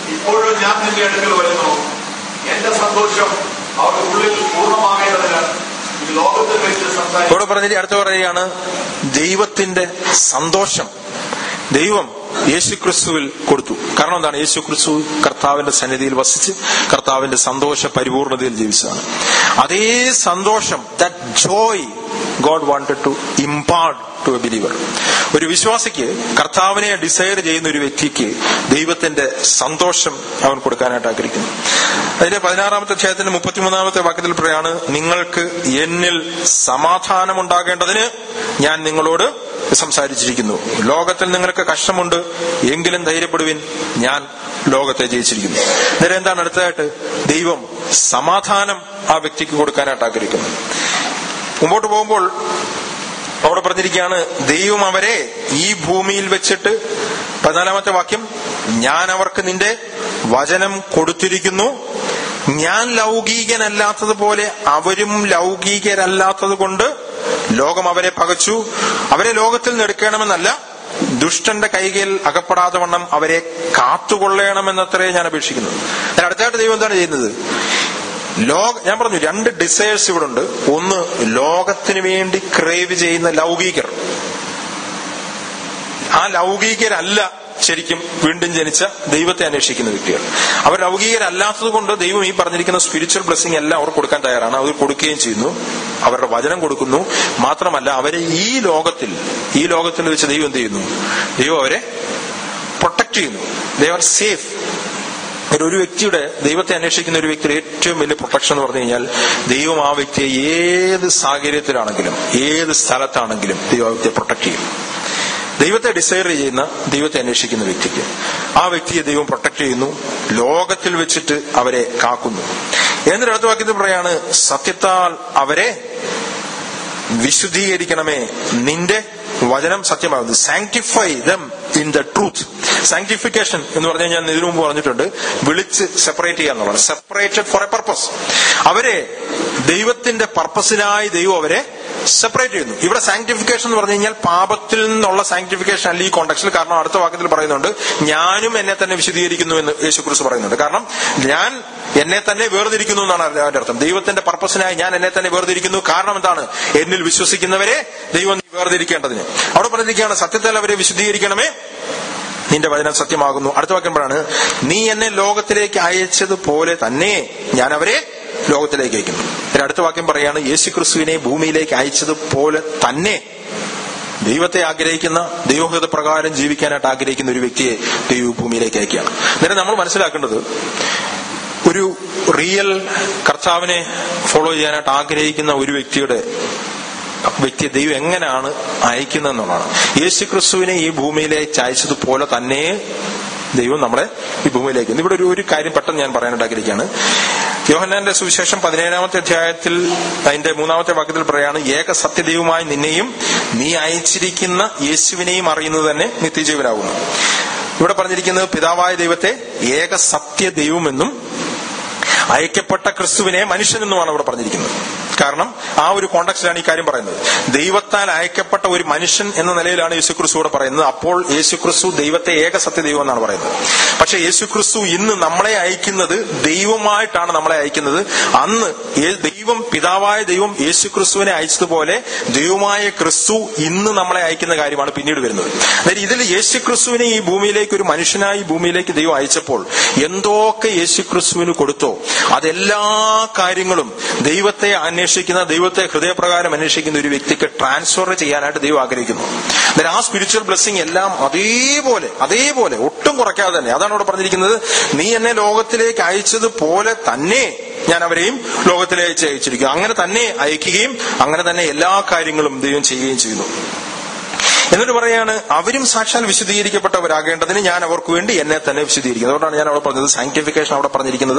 ഇപ്പോഴും ഞാൻ നിന്റെ അടുക്കൽ വരുന്നു എന്റെ സന്തോഷം അവരുടെ ഉള്ളിൽ പൂർണ്ണമാകേണ്ടതിന് ഈ ലോകത്തിൽ വെച്ച് സംസാരിക്കും ഇവിടെ പറഞ്ഞിട്ട് അടുത്ത പറയുകയാണ് ദൈവത്തിന്റെ സന്തോഷം ദൈവം യേശുക്രിസ്തുവിൽ കൊടുത്തു കാരണം എന്താണ് യേശുക്രിസ്തു കർത്താവിന്റെ സന്നിധിയിൽ വസിച്ച് കർത്താവിന്റെ സന്തോഷ പരിപൂർണതയിൽ ജീവിച്ചതാണ് അതേ സന്തോഷം that joy God wanted to impart to a believer ഒരു വിശ്വാസിക്ക് കർത്താവിനെ ഡിസൈർ ചെയ്യുന്ന ഒരു വ്യക്തിക്ക് ദൈവത്തിന്റെ സന്തോഷം അവൻ കൊടുക്കാനായിട്ട് ആഗ്രഹിക്കുന്നു അതിന്റെ പതിനാറാമത്തെ അധ്യായത്തിന്റെ മുപ്പത്തിമൂന്നാമത്തെ വാക്യത്തിൽ പറയാണ് നിങ്ങൾക്ക് എന്നിൽ സമാധാനം ഉണ്ടാകേണ്ടതിന് ഞാൻ നിങ്ങളോട് സംസാരിച്ചിരിക്കുന്നു ലോകത്തിൽ നിങ്ങൾക്ക് കഷ്ടമുണ്ട് എങ്കിലും ധൈര്യപ്പെടുവിൻ ഞാൻ ലോകത്തെ ജയിച്ചിരിക്കുന്നു നേരെ എന്താണ് അടുത്തതായിട്ട് ദൈവം സമാധാനം ആ വ്യക്തിക്ക് കൊടുക്കാനായിട്ട് ആഗ്രഹിക്കുന്നു മുമ്പോട്ട് പോകുമ്പോൾ അവിടെ പറഞ്ഞിരിക്കുകയാണ് ദൈവം അവരെ ഈ ഭൂമിയിൽ വെച്ചിട്ട് പതിനാലാമത്തെ വാക്യം ഞാൻ അവർക്ക് നിന്റെ വചനം കൊടുത്തിരിക്കുന്നു ഞാൻ ലൗകികനല്ലാത്തതുപോലെ അവരും ലൗകികരല്ലാത്തത് കൊണ്ട് ലോകം അവരെ പകച്ചു അവരെ ലോകത്തിൽ നിന്ന് എടുക്കണമെന്നല്ല ദുഷ്ടന്റെ കൈകയിൽ അകപ്പെടാതെ വണ്ണം അവരെ കാത്തുകൊള്ളണമെന്നത്രേ ഞാൻ അപേക്ഷിക്കുന്നത് അതിന് അടുത്തായിട്ട് ദൈവം എന്താണ് ചെയ്യുന്നത് ലോക ഞാൻ പറഞ്ഞു രണ്ട് ഡിസയേഴ്സ് ഇവിടെ ഉണ്ട് ഒന്ന് ലോകത്തിന് വേണ്ടി ക്രേവ് ചെയ്യുന്ന ലൗകികർ ആ ലൗകികരല്ല ശരിക്കും വീണ്ടും ജനിച്ച ദൈവത്തെ അന്വേഷിക്കുന്ന വ്യക്തികൾ അവർ ലൗകികരല്ലാത്തത് കൊണ്ട് ദൈവം ഈ പറഞ്ഞിരിക്കുന്ന സ്പിരിച്വൽ ബ്ലെസ്സിങ് എല്ലാം അവർ കൊടുക്കാൻ തയ്യാറാണ് അവർ കൊടുക്കുകയും ചെയ്യുന്നു അവരുടെ വചനം കൊടുക്കുന്നു മാത്രമല്ല അവരെ ഈ ലോകത്തിൽ ഈ ലോകത്തിൽ വെച്ച് ദൈവം എന്ത് ചെയ്യുന്നു ദൈവം അവരെ പ്രൊട്ടക്ട് ചെയ്യുന്നു ദേ ആർ സേഫ് ഒരു ഒരു വ്യക്തിയുടെ ദൈവത്തെ അന്വേഷിക്കുന്ന ഒരു വ്യക്തിയുടെ ഏറ്റവും വലിയ പ്രൊട്ടക്ഷൻ എന്ന് പറഞ്ഞു കഴിഞ്ഞാൽ ദൈവം ആ വ്യക്തിയെ ഏത് സാഹചര്യത്തിലാണെങ്കിലും ഏത് സ്ഥലത്താണെങ്കിലും ദൈവം ആ വ്യക്തിയെ പ്രൊട്ടക്ട് ചെയ്യും ദൈവത്തെ ഡിസൈർ ചെയ്യുന്ന ദൈവത്തെ അന്വേഷിക്കുന്ന വ്യക്തിക്ക് ആ വ്യക്തിയെ ദൈവം പ്രൊട്ടക്ട് ചെയ്യുന്നു ലോകത്തിൽ വെച്ചിട്ട് അവരെ കാക്കുന്നു എന്നിട്ട് അടുത്ത വാക്യത്തിൽ പറയാണ് സത്യത്താൽ അവരെ വിശുദ്ധീകരിക്കണമേ നിന്റെ വചനം സത്യമാകുന്നു sanctify them in the truth sanctification എന്ന് പറഞ്ഞാൽ ഞാൻ ഇതിനു മുമ്പ് പറഞ്ഞിട്ടുണ്ട് വിളിച്ച് സെപ്പറേറ്റ് ചെയ്യുക എന്നുള്ളത് സെപ്പറേറ്റഡ് ഫോർ എ പർപ്പസ് അവരെ ദൈവത്തിന്റെ പർപ്പസിനായി ദൈവം അവരെ സെപ്പറേറ്റ് ചെയ്യുന്നു ഇവിടെ സാങ്ക്ടിഫിക്കേഷൻ എന്ന് പറഞ്ഞു കഴിഞ്ഞാൽ പാപത്തിൽ നിന്നുള്ള സാങ്ക്ടിഫിക്കേഷൻ അല്ല ഈ കോണ്ടക്സ്റ്റിൽ കാരണം അടുത്ത വാക്യത്തിൽ പറയുന്നുണ്ട് ഞാനും എന്നെ തന്നെ വിശദീകരിക്കുന്നു എന്ന് യേശുക്രിസ്തു പറയുന്നുണ്ട് കാരണം ഞാൻ എന്നെ തന്നെ വേർതിരിക്കുന്നു എന്നാണ് അതിന്റെ അർത്ഥം ദൈവത്തിന്റെ പർപ്പസിനായി ഞാൻ എന്നെ തന്നെ വേർതിരിക്കുന്നു കാരണം എന്താണ് എന്നിൽ വിശ്വസിക്കുന്നവരെ ദൈവം വേർതിരിക്കേണ്ടതിന് അവിടെ പറഞ്ഞിരിക്കുകയാണ് സത്യത്തിൽ അവരെ വിശദീകരിക്കണമേ നിന്റെ വചനം സത്യമാകുന്നു അടുത്ത വാക്യം പറയാണ് നീ എന്നെ ലോകത്തിലേക്ക് അയച്ചതുപോലെ തന്നെ ഞാൻ അവരെ ലോകത്തിലേക്ക് അയക്കുന്നു ഇതിന് അടുത്ത വാക്യം പറയാണ് യേശു ക്രിസ്തുവിനെ ഭൂമിയിലേക്ക് അയച്ചതുപോലെ തന്നെ ദൈവത്തെ ആഗ്രഹിക്കുന്ന ദൈവഹിത പ്രകാരം ജീവിക്കാനായിട്ട് ആഗ്രഹിക്കുന്ന ഒരു വ്യക്തിയെ ദൈവ ഭൂമിയിലേക്ക് അയക്കുകയാണ് നേരെ നമ്മൾ മനസ്സിലാക്കേണ്ടത് ഒരു റിയൽ കർത്താവിനെ ഫോളോ ചെയ്യാനായിട്ട് ആഗ്രഹിക്കുന്ന ഒരു വ്യക്തിയുടെ വ്യക്തിയെ ദൈവം എങ്ങനെയാണ് അയക്കുന്നതെന്നുള്ളതാണ് യേശു ക്രിസ്തുവിനെ ഈ ഭൂമിയിലേക്ക് അയച്ചതുപോലെ തന്നെ ദൈവം നമ്മളെ ഈ ഭൂമിയിലേക്ക് ഇവിടെ ഒരു ഒരു കാര്യം പെട്ടെന്ന് ഞാൻ പറയാനായിട്ട് ആഗ്രഹിക്കുകയാണ് യോഹന്നാന്റെ സുവിശേഷം പതിനേഴാമത്തെ അധ്യായത്തിൽ അതിന്റെ മൂന്നാമത്തെ വാക്യത്തിൽ പറയാണ് ഏക സത്യദൈവമായി നിന്നെയും നീ അയച്ചിരിക്കുന്ന യേശുവിനെയും അറിയുന്നത് തന്നെ നിത്യജീവനാകുന്നു ഇവിടെ പറഞ്ഞിരിക്കുന്നത് പിതാവായ ദൈവത്തെ ഏക സത്യ ദൈവമെന്നും അയക്കപ്പെട്ട ക്രിസ്തുവിനെ മനുഷ്യനെന്നുമാണ് ഇവിടെ പറഞ്ഞിരിക്കുന്നത് കാരണം ആ ഒരു കോണ്ടക്സ്റ്റിലാണ് ഈ കാര്യം പറയുന്നത് ദൈവത്താൽ അയക്കപ്പെട്ട ഒരു മനുഷ്യൻ എന്ന നിലയിലാണ് യേശുക്രിസ്തു ഇവിടെ പറയുന്നത് അപ്പോൾ യേശുക്രിസ്തു ദൈവത്തെ ഏക സത്യദൈവം എന്നാണ് പറയുന്നത് പക്ഷെ യേശുക്രിസ്തു ഇന്ന് നമ്മളെ അയക്കുന്നത് ദൈവമായിട്ടാണ് നമ്മളെ അയക്കുന്നത് അന്ന് ഏ- ദൈവം പിതാവായ ദൈവം യേശുക്രിസ്തുവിനെ അയച്ചതുപോലെ ദൈവമായ ക്രിസ്തു ഇന്ന് നമ്മളെ അയക്കുന്ന കാര്യമാണ് പിന്നീട് വരുന്നത് അതായത് ഇതിൽ യേശുക്രിസ്തുവിനെ ഈ ഭൂമിയിലേക്ക് ഒരു മനുഷ്യനായി ഈ ഭൂമിയിലേക്ക് ദൈവം അയച്ചപ്പോൾ എന്തൊക്കെ യേശുക്രിസ്തുവിന് കൊടുത്തോ അതെല്ലാ കാര്യങ്ങളും ദൈവത്തെ അന്വേഷിക്കുന്ന ദൈവത്തെ ഹൃദയപ്രകാരം അന്വേഷിക്കുന്ന ഒരു വ്യക്തിക്ക് ട്രാൻസ്ഫർ ചെയ്യാനായിട്ട് ദൈവം ആഗ്രഹിക്കുന്നു അന്നേരം ആ സ്പിരിച്വൽ ബ്ലെസ്സിങ് എല്ലാം അതേപോലെ അതേപോലെ ഒട്ടും കുറയ്ക്കാതെ തന്നെ അതാണ് ഇവിടെ പറഞ്ഞിരിക്കുന്നത് നീ എന്നെ ലോകത്തിലേക്ക് അയച്ചതുപോലെ തന്നെ ഞാൻ അവരെയും ലോകത്തിലേക്ക് അയച്ചിരിക്കും അങ്ങനെ തന്നെ അയക്കുകയും അങ്ങനെ തന്നെ എല്ലാ കാര്യങ്ങളും ദൈവം ചെയ്യുകയും ചെയ്യുന്നു എന്നിട്ട് പറയാണ് അവരും സാക്ഷാൽ വിശദീകരിക്കപ്പെട്ടവരാകേണ്ടതിന് ഞാൻ അവർക്ക് വേണ്ടി എന്നെ തന്നെ വിശദീകരിക്കുന്നു അതുകൊണ്ടാണ് ഞാൻ അവിടെ പറഞ്ഞത് സയന്റിഫിക്കേഷൻ അവിടെ പറഞ്ഞിരിക്കുന്നത്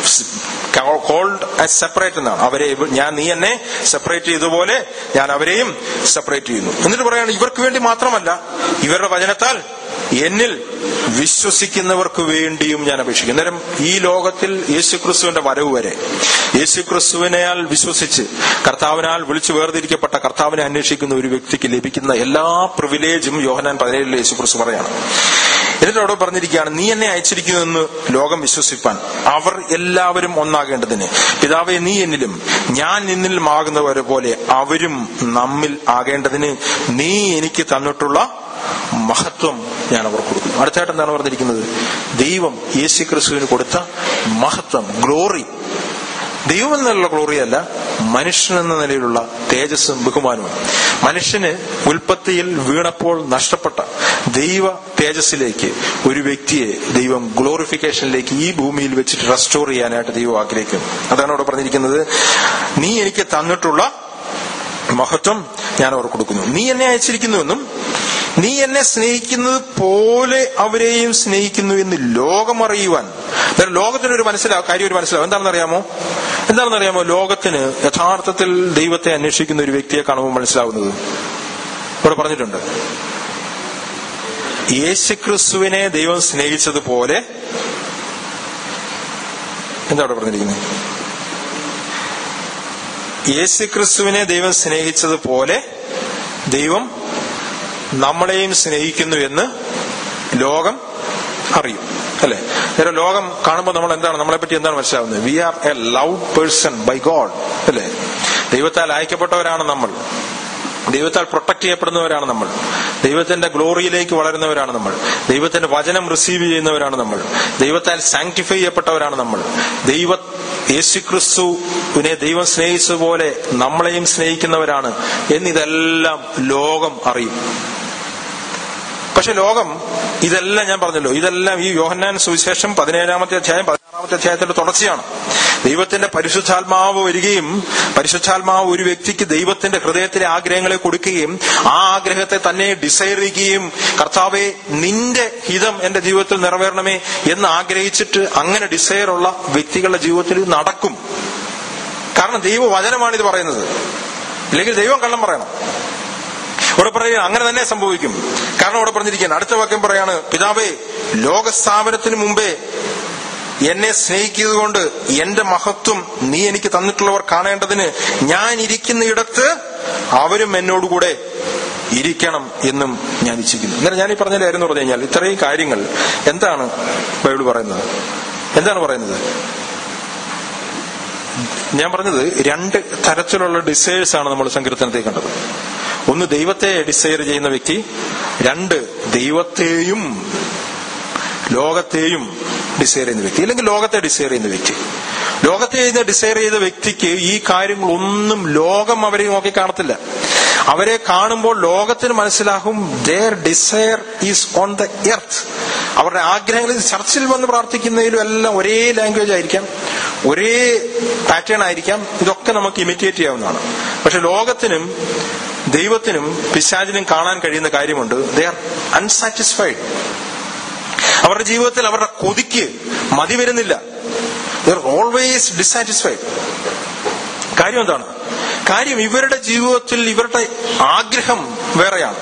കോൾഡ് ആസ് സെപ്പറേറ്റ് എന്നാണ് അവരെ ഇവ- ഞാൻ നീ എന്നെ സെപ്പറേറ്റ് ചെയ്തതുപോലെ ഞാൻ അവരെയും സെപ്പറേറ്റ് ചെയ്യുന്നു എന്നിട്ട് പറയാണ് ഇവർക്ക് വേണ്ടി മാത്രമല്ല ഇവരുടെ വചനത്താൽ എന്നിൽ വിശ്വസിക്കുന്നവർക്ക് വേണ്ടിയും ഞാൻ അപേക്ഷിക്കും അന്നേരം ഈ ലോകത്തിൽ യേശുക്രിസ്തുവിന്റെ വരവ് വരെ യേശുക്രിസ്തുവിനാൽ വിശ്വസിച്ച് കർത്താവിനാൽ വിളിച്ചു വേർതിരിക്കപ്പെട്ട കർത്താവിനെ അന്വേഷിക്കുന്ന ഒരു വ്യക്തിക്ക് ലഭിക്കുന്ന എല്ലാ പ്രിവിലേജും യോഹനാൻ പതിനേഴിലെ യേശുക്രിസ്തു പറയാണ് എന്നിട്ട് അവിടെ പറഞ്ഞിരിക്കുകയാണ് നീ എന്നെ അയച്ചിരിക്കുന്നുവെന്ന് ലോകം വിശ്വസിപ്പാൻ അവർ എല്ലാവരും ഒന്നാകേണ്ടതിന് പിതാവെ നീ എന്നിലും ഞാൻ നിന്നിലും ആകുന്നവരെ പോലെ അവരും നമ്മിൽ ആകേണ്ടതിന് നീ എനിക്ക് തന്നിട്ടുള്ള മഹത്വം ഞാൻ അവർ കൊടുക്കുന്നു അടുത്തായിട്ട് എന്താണ് പറഞ്ഞിരിക്കുന്നത് ദൈവം യേശു ക്രിസ്തുവിന് കൊടുത്ത മഹത്വം ഗ്ലോറി ദൈവം എന്നുള്ള ഗ്ലോറി അല്ല മനുഷ്യൻ എന്ന നിലയിലുള്ള തേജസ്സും ബഹുമാനവും മനുഷ്യന് ഉൽപ്പത്തിയിൽ വീണപ്പോൾ നഷ്ടപ്പെട്ട ദൈവ തേജസ്സിലേക്ക് ഒരു വ്യക്തിയെ ദൈവം ഗ്ലോറിഫിക്കേഷനിലേക്ക് ഈ ഭൂമിയിൽ വെച്ചിട്ട് റെസ്റ്റോർ ചെയ്യാനായിട്ട് ദൈവം ആഗ്രഹിക്കുന്നു അതാണ് അവിടെ പറഞ്ഞിരിക്കുന്നത് നീ എനിക്ക് തന്നിട്ടുള്ള മഹത്വം ഞാൻ അവർ കൊടുക്കുന്നു നീ എന്നെ അയച്ചിരിക്കുന്നുവെന്നും നീ എന്നെ സ്നേഹിക്കുന്നത് പോലെ അവരെയും സ്നേഹിക്കുന്നു എന്ന് ലോകം അറിയുവാൻ അന്നേരം ലോകത്തിനൊരു മനസ്സിലാവും കാര്യം ഒരു മനസ്സിലാവും എന്താണെന്ന് അറിയാമോ എന്താണെന്ന് അറിയാമോ ലോകത്തിന് യഥാർത്ഥത്തിൽ ദൈവത്തെ അന്വേഷിക്കുന്ന ഒരു വ്യക്തിയെ കാണുമ്പോൾ മനസ്സിലാവുന്നത് ഇവിടെ പറഞ്ഞിട്ടുണ്ട് യേശുക്രിസ്തുവിനെ ദൈവം സ്നേഹിച്ചതുപോലെ എന്താ അവിടെ പറഞ്ഞിരിക്കുന്നത് യേശുക്രിസ്തുവിനെ ദൈവം സ്നേഹിച്ചതുപോലെ ദൈവം നമ്മളെയും സ്നേഹിക്കുന്നു എന്ന് ലോകം അറിയും അല്ലെ അന്നേരം ലോകം കാണുമ്പോൾ നമ്മൾ എന്താണ് നമ്മളെ പറ്റി എന്താണ് മനസ്സിലാവുന്നത് we are a love person by God അല്ലെ ദൈവത്താൽ അയക്കപ്പെട്ടവരാണ് നമ്മൾ ദൈവത്താൽ പ്രൊട്ടക്ട് ചെയ്യപ്പെടുന്നവരാണ് നമ്മൾ ദൈവത്തിന്റെ ഗ്ലോറിയിലേക്ക് വളരുന്നവരാണ് നമ്മൾ ദൈവത്തിന്റെ വചനം റിസീവ് ചെയ്യുന്നവരാണ് നമ്മൾ ദൈവത്താൽ സാങ്ക്ടിഫൈ ചെയ്യപ്പെട്ടവരാണ് നമ്മൾ ദൈവ യേശുക്രിസ്തുവിനെ ദൈവം സ്നേഹിച്ചതുപോലെ നമ്മളെയും സ്നേഹിക്കുന്നവരാണ് എന്നിതെല്ലാം ലോകം അറിയും പക്ഷെ ലോകം ഇതെല്ലാം ഞാൻ പറഞ്ഞല്ലോ ഇതെല്ലാം ഈ യോഹന്നാൻ സുവിശേഷം പതിനേഴാമത്തെ അധ്യായം പതിനാറാമത്തെ അധ്യായത്തിന്റെ തുടർച്ചയാണ് ദൈവത്തിന്റെ പരിശുദ്ധാത്മാവ് വരികയും പരിശുദ്ധാത്മാവ് ഒരു വ്യക്തിക്ക് ദൈവത്തിന്റെ ഹൃദയത്തിലെ ആഗ്രഹങ്ങളെ കൊടുക്കുകയും ആ ആഗ്രഹത്തെ തന്നെ ഡിസൈർ ചെയ്യുകയും കർത്താവെ നിന്റെ ഹിതം എന്റെ ജീവിതത്തിൽ നിറവേറണമേ എന്ന് ആഗ്രഹിച്ചിട്ട് അങ്ങനെ ഡിസൈർ ഉള്ള വ്യക്തികളുടെ ജീവിതത്തിൽ ഇത് നടക്കും കാരണം ദൈവവചനമാണ് ഇത് പറയുന്നത് ഇല്ലെങ്കിൽ ദൈവം കള്ളം പറയണം ഇവിടെ പറയുക അങ്ങനെ തന്നെ സംഭവിക്കും കാരണം ഇവിടെ പറഞ്ഞിരിക്കുകയാണ് അടുത്ത വാക്യം പറയാണ് പിതാവേ ലോകസ്ഥാപനത്തിന് മുമ്പേ എന്നെ സ്നേഹിക്കുന്നതുകൊണ്ട് എന്റെ മഹത്വം നീ എനിക്ക് തന്നിട്ടുള്ളവർ കാണേണ്ടതിന് ഞാൻ ഇരിക്കുന്ന ഇടത്ത് അവരും എന്നോടുകൂടെ ഇരിക്കണം എന്നും ഞാൻ ഇച്ഛിക്കുന്നു എന്നാൽ ഞാൻ ഈ പറഞ്ഞ കാര്യം എന്ന് പറഞ്ഞു കഴിഞ്ഞാൽ ഇത്രയും കാര്യങ്ങൾ എന്താണ് ബൈബിൾ പറയുന്നത് എന്താണ് പറയുന്നത് ഞാൻ പറഞ്ഞത് രണ്ട് തരത്തിലുള്ള ഡിസൈഴ്സ് ആണ് നമ്മൾ സങ്കീർത്തനത്തിൽ കണ്ടത് ഒന്ന് ദൈവത്തെ ഡിസൈർ ചെയ്യുന്ന വ്യക്തി രണ്ട് ദൈവത്തെയും ലോകത്തെയും ഡിസൈർ ചെയ്യുന്ന വ്യക്തി അല്ലെങ്കിൽ ലോകത്തെ ഡിസൈർ ചെയ്യുന്ന വ്യക്തി ലോകത്തെ ഡിസൈർ ചെയ്ത വ്യക്തിക്ക് ഈ കാര്യങ്ങളൊന്നും ലോകം അവരെ നോക്കി കാണത്തില്ല അവരെ കാണുമ്പോൾ ലോകത്തിന് മനസ്സിലാകും their desire is on the earth അവരുടെ ആഗ്രഹങ്ങൾ ചർച്ചിൽ വന്ന് പ്രാർത്ഥിക്കുന്നതിലും എല്ലാം ഒരേ ലാംഗ്വേജ് ആയിരിക്കാം ഒരേ പാറ്റേൺ ആയിരിക്കാം ഇതൊക്കെ നമുക്ക് ഇമിറ്റേറ്റ് ചെയ്യാവുന്നതാണ് പക്ഷെ ലോകത്തിനും ദൈവത്തിനും പിശാചിനും കാണാൻ കഴിയുന്ന കാര്യമുണ്ട് ദേ ആർ അൺസാറ്റിസ്ഫൈഡ് അവരുടെ ജീവിതത്തിൽ അവരുടെ കൊതിക്ക് മതി വരുന്നില്ല ദർ ഓൾവേസ് ഡിസാറ്റിസ്ഫൈഡ് കാര്യം എന്താണ് കാര്യം ഇവരുടെ ജീവിതത്തിൽ ഇവരുടെ ആഗ്രഹം വേറെയാണ്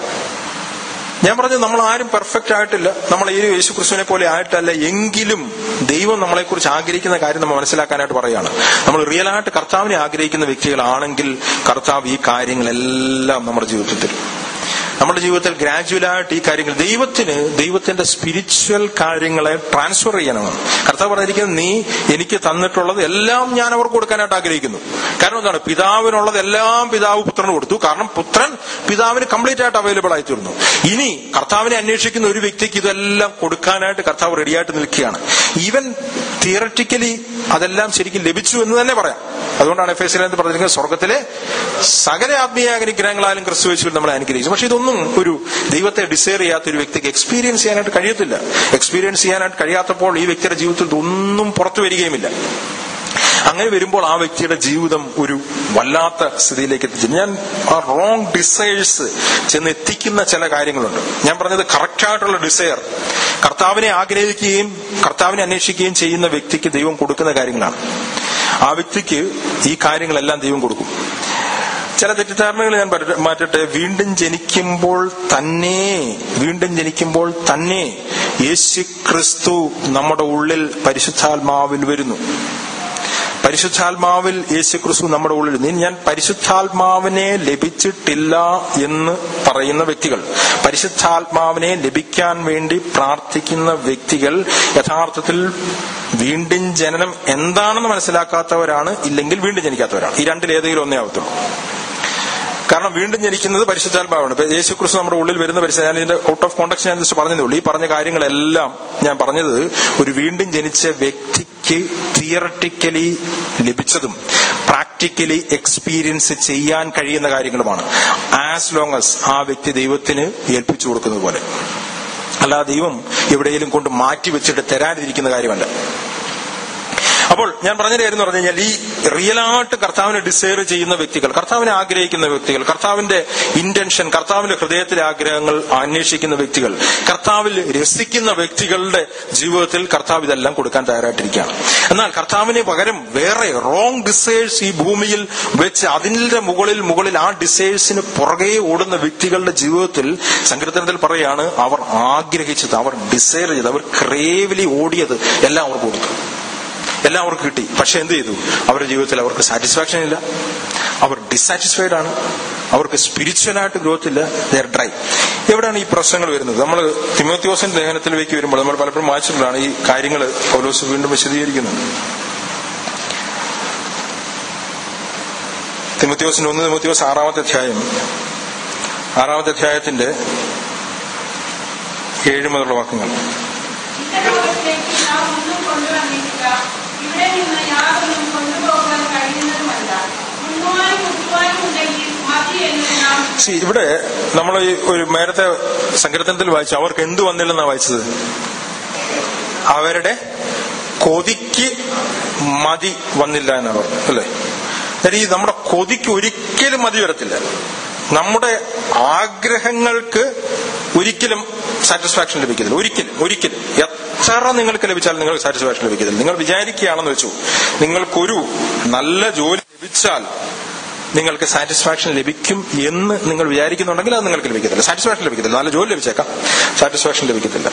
ഞാൻ പറഞ്ഞത് നമ്മൾ ആരും പെർഫെക്റ്റ് ആയിട്ടില്ല നമ്മൾ ഈ യേശു ക്രിസ്തുവിനെ പോലെ ആയിട്ടല്ല എങ്കിലും ദൈവം നമ്മളെക്കുറിച്ച് ആഗ്രഹിക്കുന്ന കാര്യം നമ്മൾ മനസ്സിലാക്കാനായിട്ട് പറയാണ് നമ്മൾ റിയലായിട്ട് കർത്താവിനെ ആഗ്രഹിക്കുന്ന വ്യക്തികളാണെങ്കിൽ കർത്താവ് ഈ കാര്യങ്ങളെല്ലാം നമ്മുടെ ജീവിതത്തിൽ തരും നമ്മുടെ ജീവിതത്തിൽ ഗ്രാജുവലായിട്ട് ഈ കാര്യങ്ങൾ ദൈവത്തിന് ദൈവത്തിന്റെ സ്പിരിച്വൽ കാര്യങ്ങളെ ട്രാൻസ്ഫർ ചെയ്യണം കർത്താവ് പറഞ്ഞിരിക്കുന്നത് നീ എനിക്ക് തന്നിട്ടുള്ളത് എല്ലാം ഞാൻ അവർക്ക് കൊടുക്കാനായിട്ട് ആഗ്രഹിക്കുന്നു കാരണം എന്താണ് പിതാവിനുള്ളത് എല്ലാം പിതാവ് പുത്രന് കൊടുത്തു കാരണം പുത്രൻ പിതാവിന് കംപ്ലീറ്റ് ആയിട്ട് അവൈലബിൾ ആയി തീർന്നു ഇനി കർത്താവിനെ അന്വേഷിക്കുന്ന ഒരു വ്യക്തിക്ക് ഇതെല്ലാം കൊടുക്കാനായിട്ട് കർത്താവ് റെഡിയായിട്ട് നിൽക്കുകയാണ് ഈവൻ തിയററ്റിക്കലി അതെല്ലാം ശരിക്കും ലഭിച്ചു എന്ന് തന്നെ പറയാം അതുകൊണ്ടാണ് എഫ് എസ് പറഞ്ഞിരിക്കുന്നത് സ്വർഗത്തിലെ സകല ആത്മീയ അനുഗ്രഹങ്ങളാലും ക്രിസ്തു യേശുവിൽ നമ്മളെ അനുഗ്രഹിച്ചു പക്ഷെ ഇതൊന്നും ഒരു ദൈവത്തെ ഡിസൈർ ചെയ്യാത്ത ഒരു വ്യക്തിക്ക് എക്സ്പീരിയൻസ് ചെയ്യാനായിട്ട് കഴിയത്തില്ല എക്സ്പീരിയൻസ് ചെയ്യാനായിട്ട് കഴിയാത്തപ്പോൾ ഈ വ്യക്തിയുടെ ജീവിതത്തിൽ ഇതൊന്നും പുറത്തു വരികയുമില്ല അങ്ങനെ വരുമ്പോൾ ആ വ്യക്തിയുടെ ജീവിതം ഒരു വല്ലാത്ത സ്ഥിതിയിലേക്ക് എത്തിച്ചു ഞാൻ ആ റോങ് ഡിസൈഴ്സ് ചെന്ന് എത്തിക്കുന്ന ചില കാര്യങ്ങളുണ്ട് ഞാൻ പറഞ്ഞത് കറക്റ്റ് ആയിട്ടുള്ള ഡിസയർ കർത്താവിനെ ആഗ്രഹിക്കുകയും കർത്താവിനെ അന്വേഷിക്കുകയും ചെയ്യുന്ന വ്യക്തിക്ക് ദൈവം കൊടുക്കുന്ന കാര്യങ്ങളാണ് ആ വ്യക്തിക്ക് ഈ കാര്യങ്ങളെല്ലാം ദൈവം കൊടുക്കും ചില തെറ്റിദ്ധാരണകൾ ഞാൻ പറ- മാറ്റട്ടെ വീണ്ടും ജനിക്കുമ്പോൾ തന്നെ വീണ്ടും ജനിക്കുമ്പോൾ തന്നെ യേശു ക്രിസ്തു നമ്മുടെ ഉള്ളിൽ പരിശുദ്ധാത്മാവിൽ വരുന്നു പരിശുദ്ധാത്മാവിൽ യേശു ക്രിസ്തു നമ്മുടെ ഉള്ളിൽ നീ ഞാൻ പരിശുദ്ധാത്മാവിനെ ലഭിച്ചിട്ടില്ല എന്ന് പറയുന്ന വ്യക്തികൾ പരിശുദ്ധാത്മാവിനെ ലഭിക്കാൻ വേണ്ടി പ്രാർത്ഥിക്കുന്ന വ്യക്തികൾ യഥാർത്ഥത്തിൽ വീണ്ടും ജനനം എന്താണെന്ന് മനസ്സിലാക്കാത്തവരാണ് ഇല്ലെങ്കിൽ വീണ്ടും ജനിക്കാത്തവരാണ് ഈ രണ്ടിൽ ഏതെങ്കിലും ഒന്നേ ആവത്തുള്ളൂ കാരണം വീണ്ടും ജനിക്കുന്നത് പരിശുദ്ധാത്മാവാണ് ഇപ്പൊ യേശു ക്രിസ്തു നമ്മുടെ ഉള്ളിൽ വരുന്ന പരിശുദ്ധ ഞാൻ ഇതിന്റെ ഔട്ട് ഓഫ് കോണ്ടക്ട് ഞാൻ ജസ്റ്റ് പറഞ്ഞതേ ഉള്ളൂ ഈ പറഞ്ഞ കാര്യങ്ങളെല്ലാം ഞാൻ പറഞ്ഞത് ഒരു വീണ്ടും ജനിച്ച വ്യക്തിക്ക് തിയറട്ടിക്കലി ലഭിച്ചതും പ്രാക്ടിക്കലി എക്സ്പീരിയൻസ് ചെയ്യാൻ കഴിയുന്ന കാര്യങ്ങളുമാണ് ആസ് ലോങ് as ആ വ്യക്തി ദൈവത്തിന് ഏൽപ്പിച്ചു കൊടുക്കുന്നത് പോലെ അല്ല ദൈവം എവിടെയെങ്കിലും കൊണ്ട് മാറ്റി വെച്ചിട്ട് തരാനിരിക്കുന്ന കാര്യമല്ല അപ്പോൾ ഞാൻ പറഞ്ഞ കാര്യം എന്ന് പറഞ്ഞു കഴിഞ്ഞാൽ ഈ റിയലായിട്ട് കർത്താവിനെ ഡിസൈർ ചെയ്യുന്ന വ്യക്തികൾ കർത്താവിനെ ആഗ്രഹിക്കുന്ന വ്യക്തികൾ കർത്താവിന്റെ ഇന്റൻഷൻ കർത്താവിന്റെ ഹൃദയത്തിലെ ആഗ്രഹങ്ങൾ അന്വേഷിക്കുന്ന വ്യക്തികൾ കർത്താവിൽ രസിക്കുന്ന വ്യക്തികളുടെ ജീവിതത്തിൽ കർത്താവ് ഇതെല്ലാം കൊടുക്കാൻ തയ്യാറായിട്ടിരിക്കുകയാണ് എന്നാൽ കർത്താവിന് പകരം വേറെ റോങ് ഡിസൈഴ്സ് ഈ ഭൂമിയിൽ വെച്ച് അതിന്റെ മുകളിൽ മുകളിൽ ആ ഡിസൈഴ്സിന് പുറകെ ഓടുന്ന വ്യക്തികളുടെ ജീവിതത്തിൽ സങ്കീർത്തനത്തിൽ പറയാണ് അവർ ആഗ്രഹിച്ചത് അവർ ഡിസൈർ ചെയ്ത് അവർ ക്രേവലി ഓടിയത് എല്ലാം അവർ കൊടുത്തു എല്ലാം അവർക്ക് കിട്ടി പക്ഷെ എന്ത് ചെയ്തു അവരുടെ ജീവിതത്തിൽ അവർക്ക് സാറ്റിസ്ഫാക്ഷൻ ഇല്ല അവർ ഡിസാറ്റിസ്ഫൈഡ് ആണ് അവർക്ക് സ്പിരിച്വലായിട്ട് ഗ്രോത്ത് ഇല്ല ദർ ഡ്രൈ എവിടെയാണ് ഈ പ്രശ്നങ്ങൾ വരുന്നത് നമ്മൾ തിമോത്യോസിന്റെ ലേഖനത്തിലേക്ക് വരുമ്പോൾ നമ്മൾ പലപ്പോഴും വായിച്ചിട്ടുള്ളതാണ് ഈ കാര്യങ്ങൾ പൗലോസ് വീണ്ടും വിശദീകരിക്കുന്നുണ്ട് തിമോത്യോസിന്റെ ഒന്ന് തിമോത്യോസ് ആറാമത്തെ അധ്യായം ആറാമത്തെ അധ്യായത്തിന്റെ ഏഴ് മുതലുള്ള വാക്യങ്ങൾ ഇത്തരത്തിലേക്ക് നാം ഒന്നും കൊണ്ടുവന്നിട്ടില്ല ഇവിടെ നിന്ന് യാതൊന്നും കൊണ്ടുപോകാൻ കഴിയുന്നതുമല്ല മുന്നുവാനും മുട്ടുവാനും ഉണ്ടെങ്കിൽ മതി എന്ന് നാം See, ഇവിടെ നമ്മൾ ഈ ഒരു നേരത്തെ സങ്കീർത്തനത്തിൽ വായിച്ചു അവർക്ക് എന്ത് വന്നില്ലെന്നാ വായിച്ചത് അവരുടെ കൊതിക്ക് മതി വന്നില്ല എന്നാ പറഞ്ഞു അല്ലേ അതായത് ഈ നമ്മുടെ കൊതിക്ക് ഒരിക്കലും മതി വരത്തില്ല നമ്മുടെ ആഗ്രഹങ്ങൾക്ക് ഒരിക്കലും സാറ്റിസ്ഫാക്ഷൻ ലഭിക്കത്തില്ല ഒരിക്കലും ഒരിക്കലും എത്ര നിങ്ങൾക്ക് ലഭിച്ചാലും നിങ്ങൾക്ക് സാറ്റിസ്ഫാക്ഷൻ ലഭിക്കത്തില്ല നിങ്ങൾ വിചാരിക്കുകയാണെന്ന് വെച്ചു നിങ്ങൾക്കൊരു നല്ല ജോലി ലഭിച്ചാൽ നിങ്ങൾക്ക് സാറ്റിസ്ഫാക്ഷൻ ലഭിക്കും എന്ന് നിങ്ങൾ വിചാരിക്കുന്നുണ്ടെങ്കിൽ അത് നിങ്ങൾക്ക് ലഭിക്കത്തില്ല സാറ്റിസ്ഫാക്ഷൻ ലഭിക്കത്തില്ല നല്ല ജോലി ലഭിച്ചേക്കാം സാറ്റിസ്ഫാക്ഷൻ ലഭിക്കത്തില്ല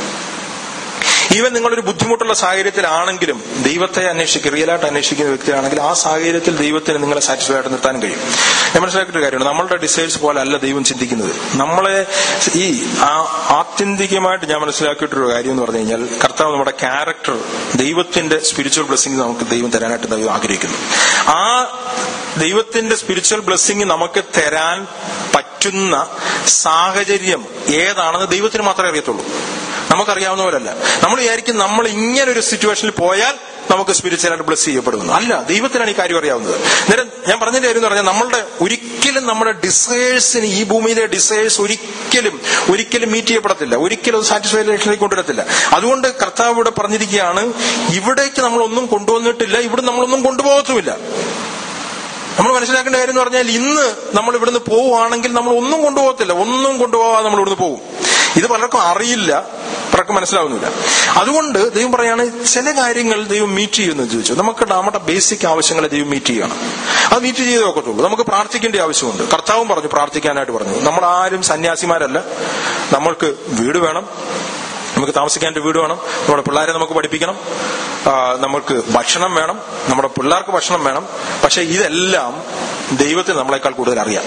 ഈവൻ നിങ്ങളൊരു ബുദ്ധിമുട്ടുള്ള സാഹചര്യത്തിലാണെങ്കിലും ദൈവത്തെ അന്വേഷിക്കുക റിയലായിട്ട് അന്വേഷിക്കുന്ന വ്യക്തിയാണെങ്കിൽ ആ സാഹചര്യത്തിൽ ദൈവത്തിന് നിങ്ങളെ സാറ്റിസ്ഫൈഡ് ആയിട്ട് നിർത്താനും കഴിയും ഞാൻ മനസ്സിലാക്കിയൊരു കാര്യമാണ് നമ്മളുടെ ഡിസൈഡ്സ് പോലെ അല്ല ദൈവം ചിന്തിക്കുന്നത് നമ്മളെ ഈ ആ- ആത്യന്തികമായിട്ട് ഞാൻ മനസ്സിലാക്കിയിട്ടൊരു കാര്യം എന്ന് പറഞ്ഞു കഴിഞ്ഞാൽ കർത്താവ് നമ്മുടെ ക്യാരക്ടർ ദൈവത്തിന്റെ സ്പിരിച്വൽ ബ്ലെസ്സിംഗ് നമുക്ക് ദൈവം തരാനായിട്ട് ദൈവം ആഗ്രഹിക്കുന്നു ആ ദൈവത്തിന്റെ സ്പിരിച്വൽ ബ്ലെസ്സിംഗ് നമുക്ക് തരാൻ പറ്റുന്ന സാഹചര്യം ഏതാണെന്ന് ദൈവത്തിന് മാത്രമേ അറിയത്തുള്ളൂ നമുക്കറിയാവുന്ന പോലല്ല നമ്മൾ വിചാരിക്കും നമ്മൾ ഇങ്ങനെ ഒരു സിറ്റുവേഷനിൽ പോയാൽ നമുക്ക് സ്പിരിച്വലായിട്ട് ബ്ലസ് ചെയ്യപ്പെടുന്നു അല്ല ദൈവത്തിനാണ് ഈ കാര്യം അറിയാവുന്നത് നേരം ഞാൻ പറഞ്ഞതിന്റെ കാര്യം എന്ന് പറഞ്ഞാൽ നമ്മളുടെ ഒരിക്കലും നമ്മുടെ ഡിസയേഴ്സിന് ഈ ഭൂമിയിലെ ഡിസയേഴ്സ് ഒരിക്കലും ഒരിക്കലും മീറ്റ് ചെയ്യപ്പെടത്തില്ല ഒരിക്കലും സാറ്റിസ്ഫാക്ഷനിലേക്ക് കൊണ്ടുവരത്തില്ല അതുകൊണ്ട് കർത്താവ് ഇവിടെ പറഞ്ഞിരിക്കുകയാണ് ഇവിടേക്ക് നമ്മളൊന്നും കൊണ്ടുവന്നിട്ടില്ല ഇവിടെ നമ്മളൊന്നും കൊണ്ടുപോകത്തുമില്ല നമ്മൾ മനസ്സിലാക്കേണ്ട കാര്യം എന്ന് പറഞ്ഞാൽ ഇന്ന് നമ്മൾ ഇവിടുന്ന് പോവുകയാണെങ്കിൽ നമ്മൾ ഒന്നും കൊണ്ടുപോകത്തില്ല ഒന്നും കൊണ്ടുപോകാതെ നമ്മൾ ഇവിടുന്ന് പോകും ഇത് പലർക്കും അറിയില്ല പലർക്കും മനസ്സിലാവുന്നില്ല അതുകൊണ്ട് ദൈവം പറയാണ് ചില കാര്യങ്ങൾ ദൈവം മീറ്റ് ചെയ്യുന്നു ചോദിച്ചു നമുക്ക് നമ്മുടെ ബേസിക് ആവശ്യങ്ങളെ ദൈവം മീറ്റ് ചെയ്യണം അത് മീറ്റ് ചെയ്തേ ഒക്കത്തുള്ളൂ നമുക്ക് പ്രാർത്ഥിക്കേണ്ട ആവശ്യമുണ്ട് കർത്താവും പറഞ്ഞു പ്രാർത്ഥിക്കാനായിട്ട് പറഞ്ഞു നമ്മൾ ആരും സന്യാസിമാരല്ല നമ്മൾക്ക് വീട് വേണം നമുക്ക് താമസിക്കാൻ ഒരു വീട് വേണം നമ്മുടെ പിള്ളേരെ നമുക്ക് പഠിപ്പിക്കണം ആ, നമുക്ക് ഭക്ഷണം വേണം നമ്മുടെ പിള്ളേർക്ക് ഭക്ഷണം വേണം പക്ഷെ ഇതെല്ലാം ദൈവത്തിന് നമ്മളെക്കാൾ കൂടുതൽ അറിയാം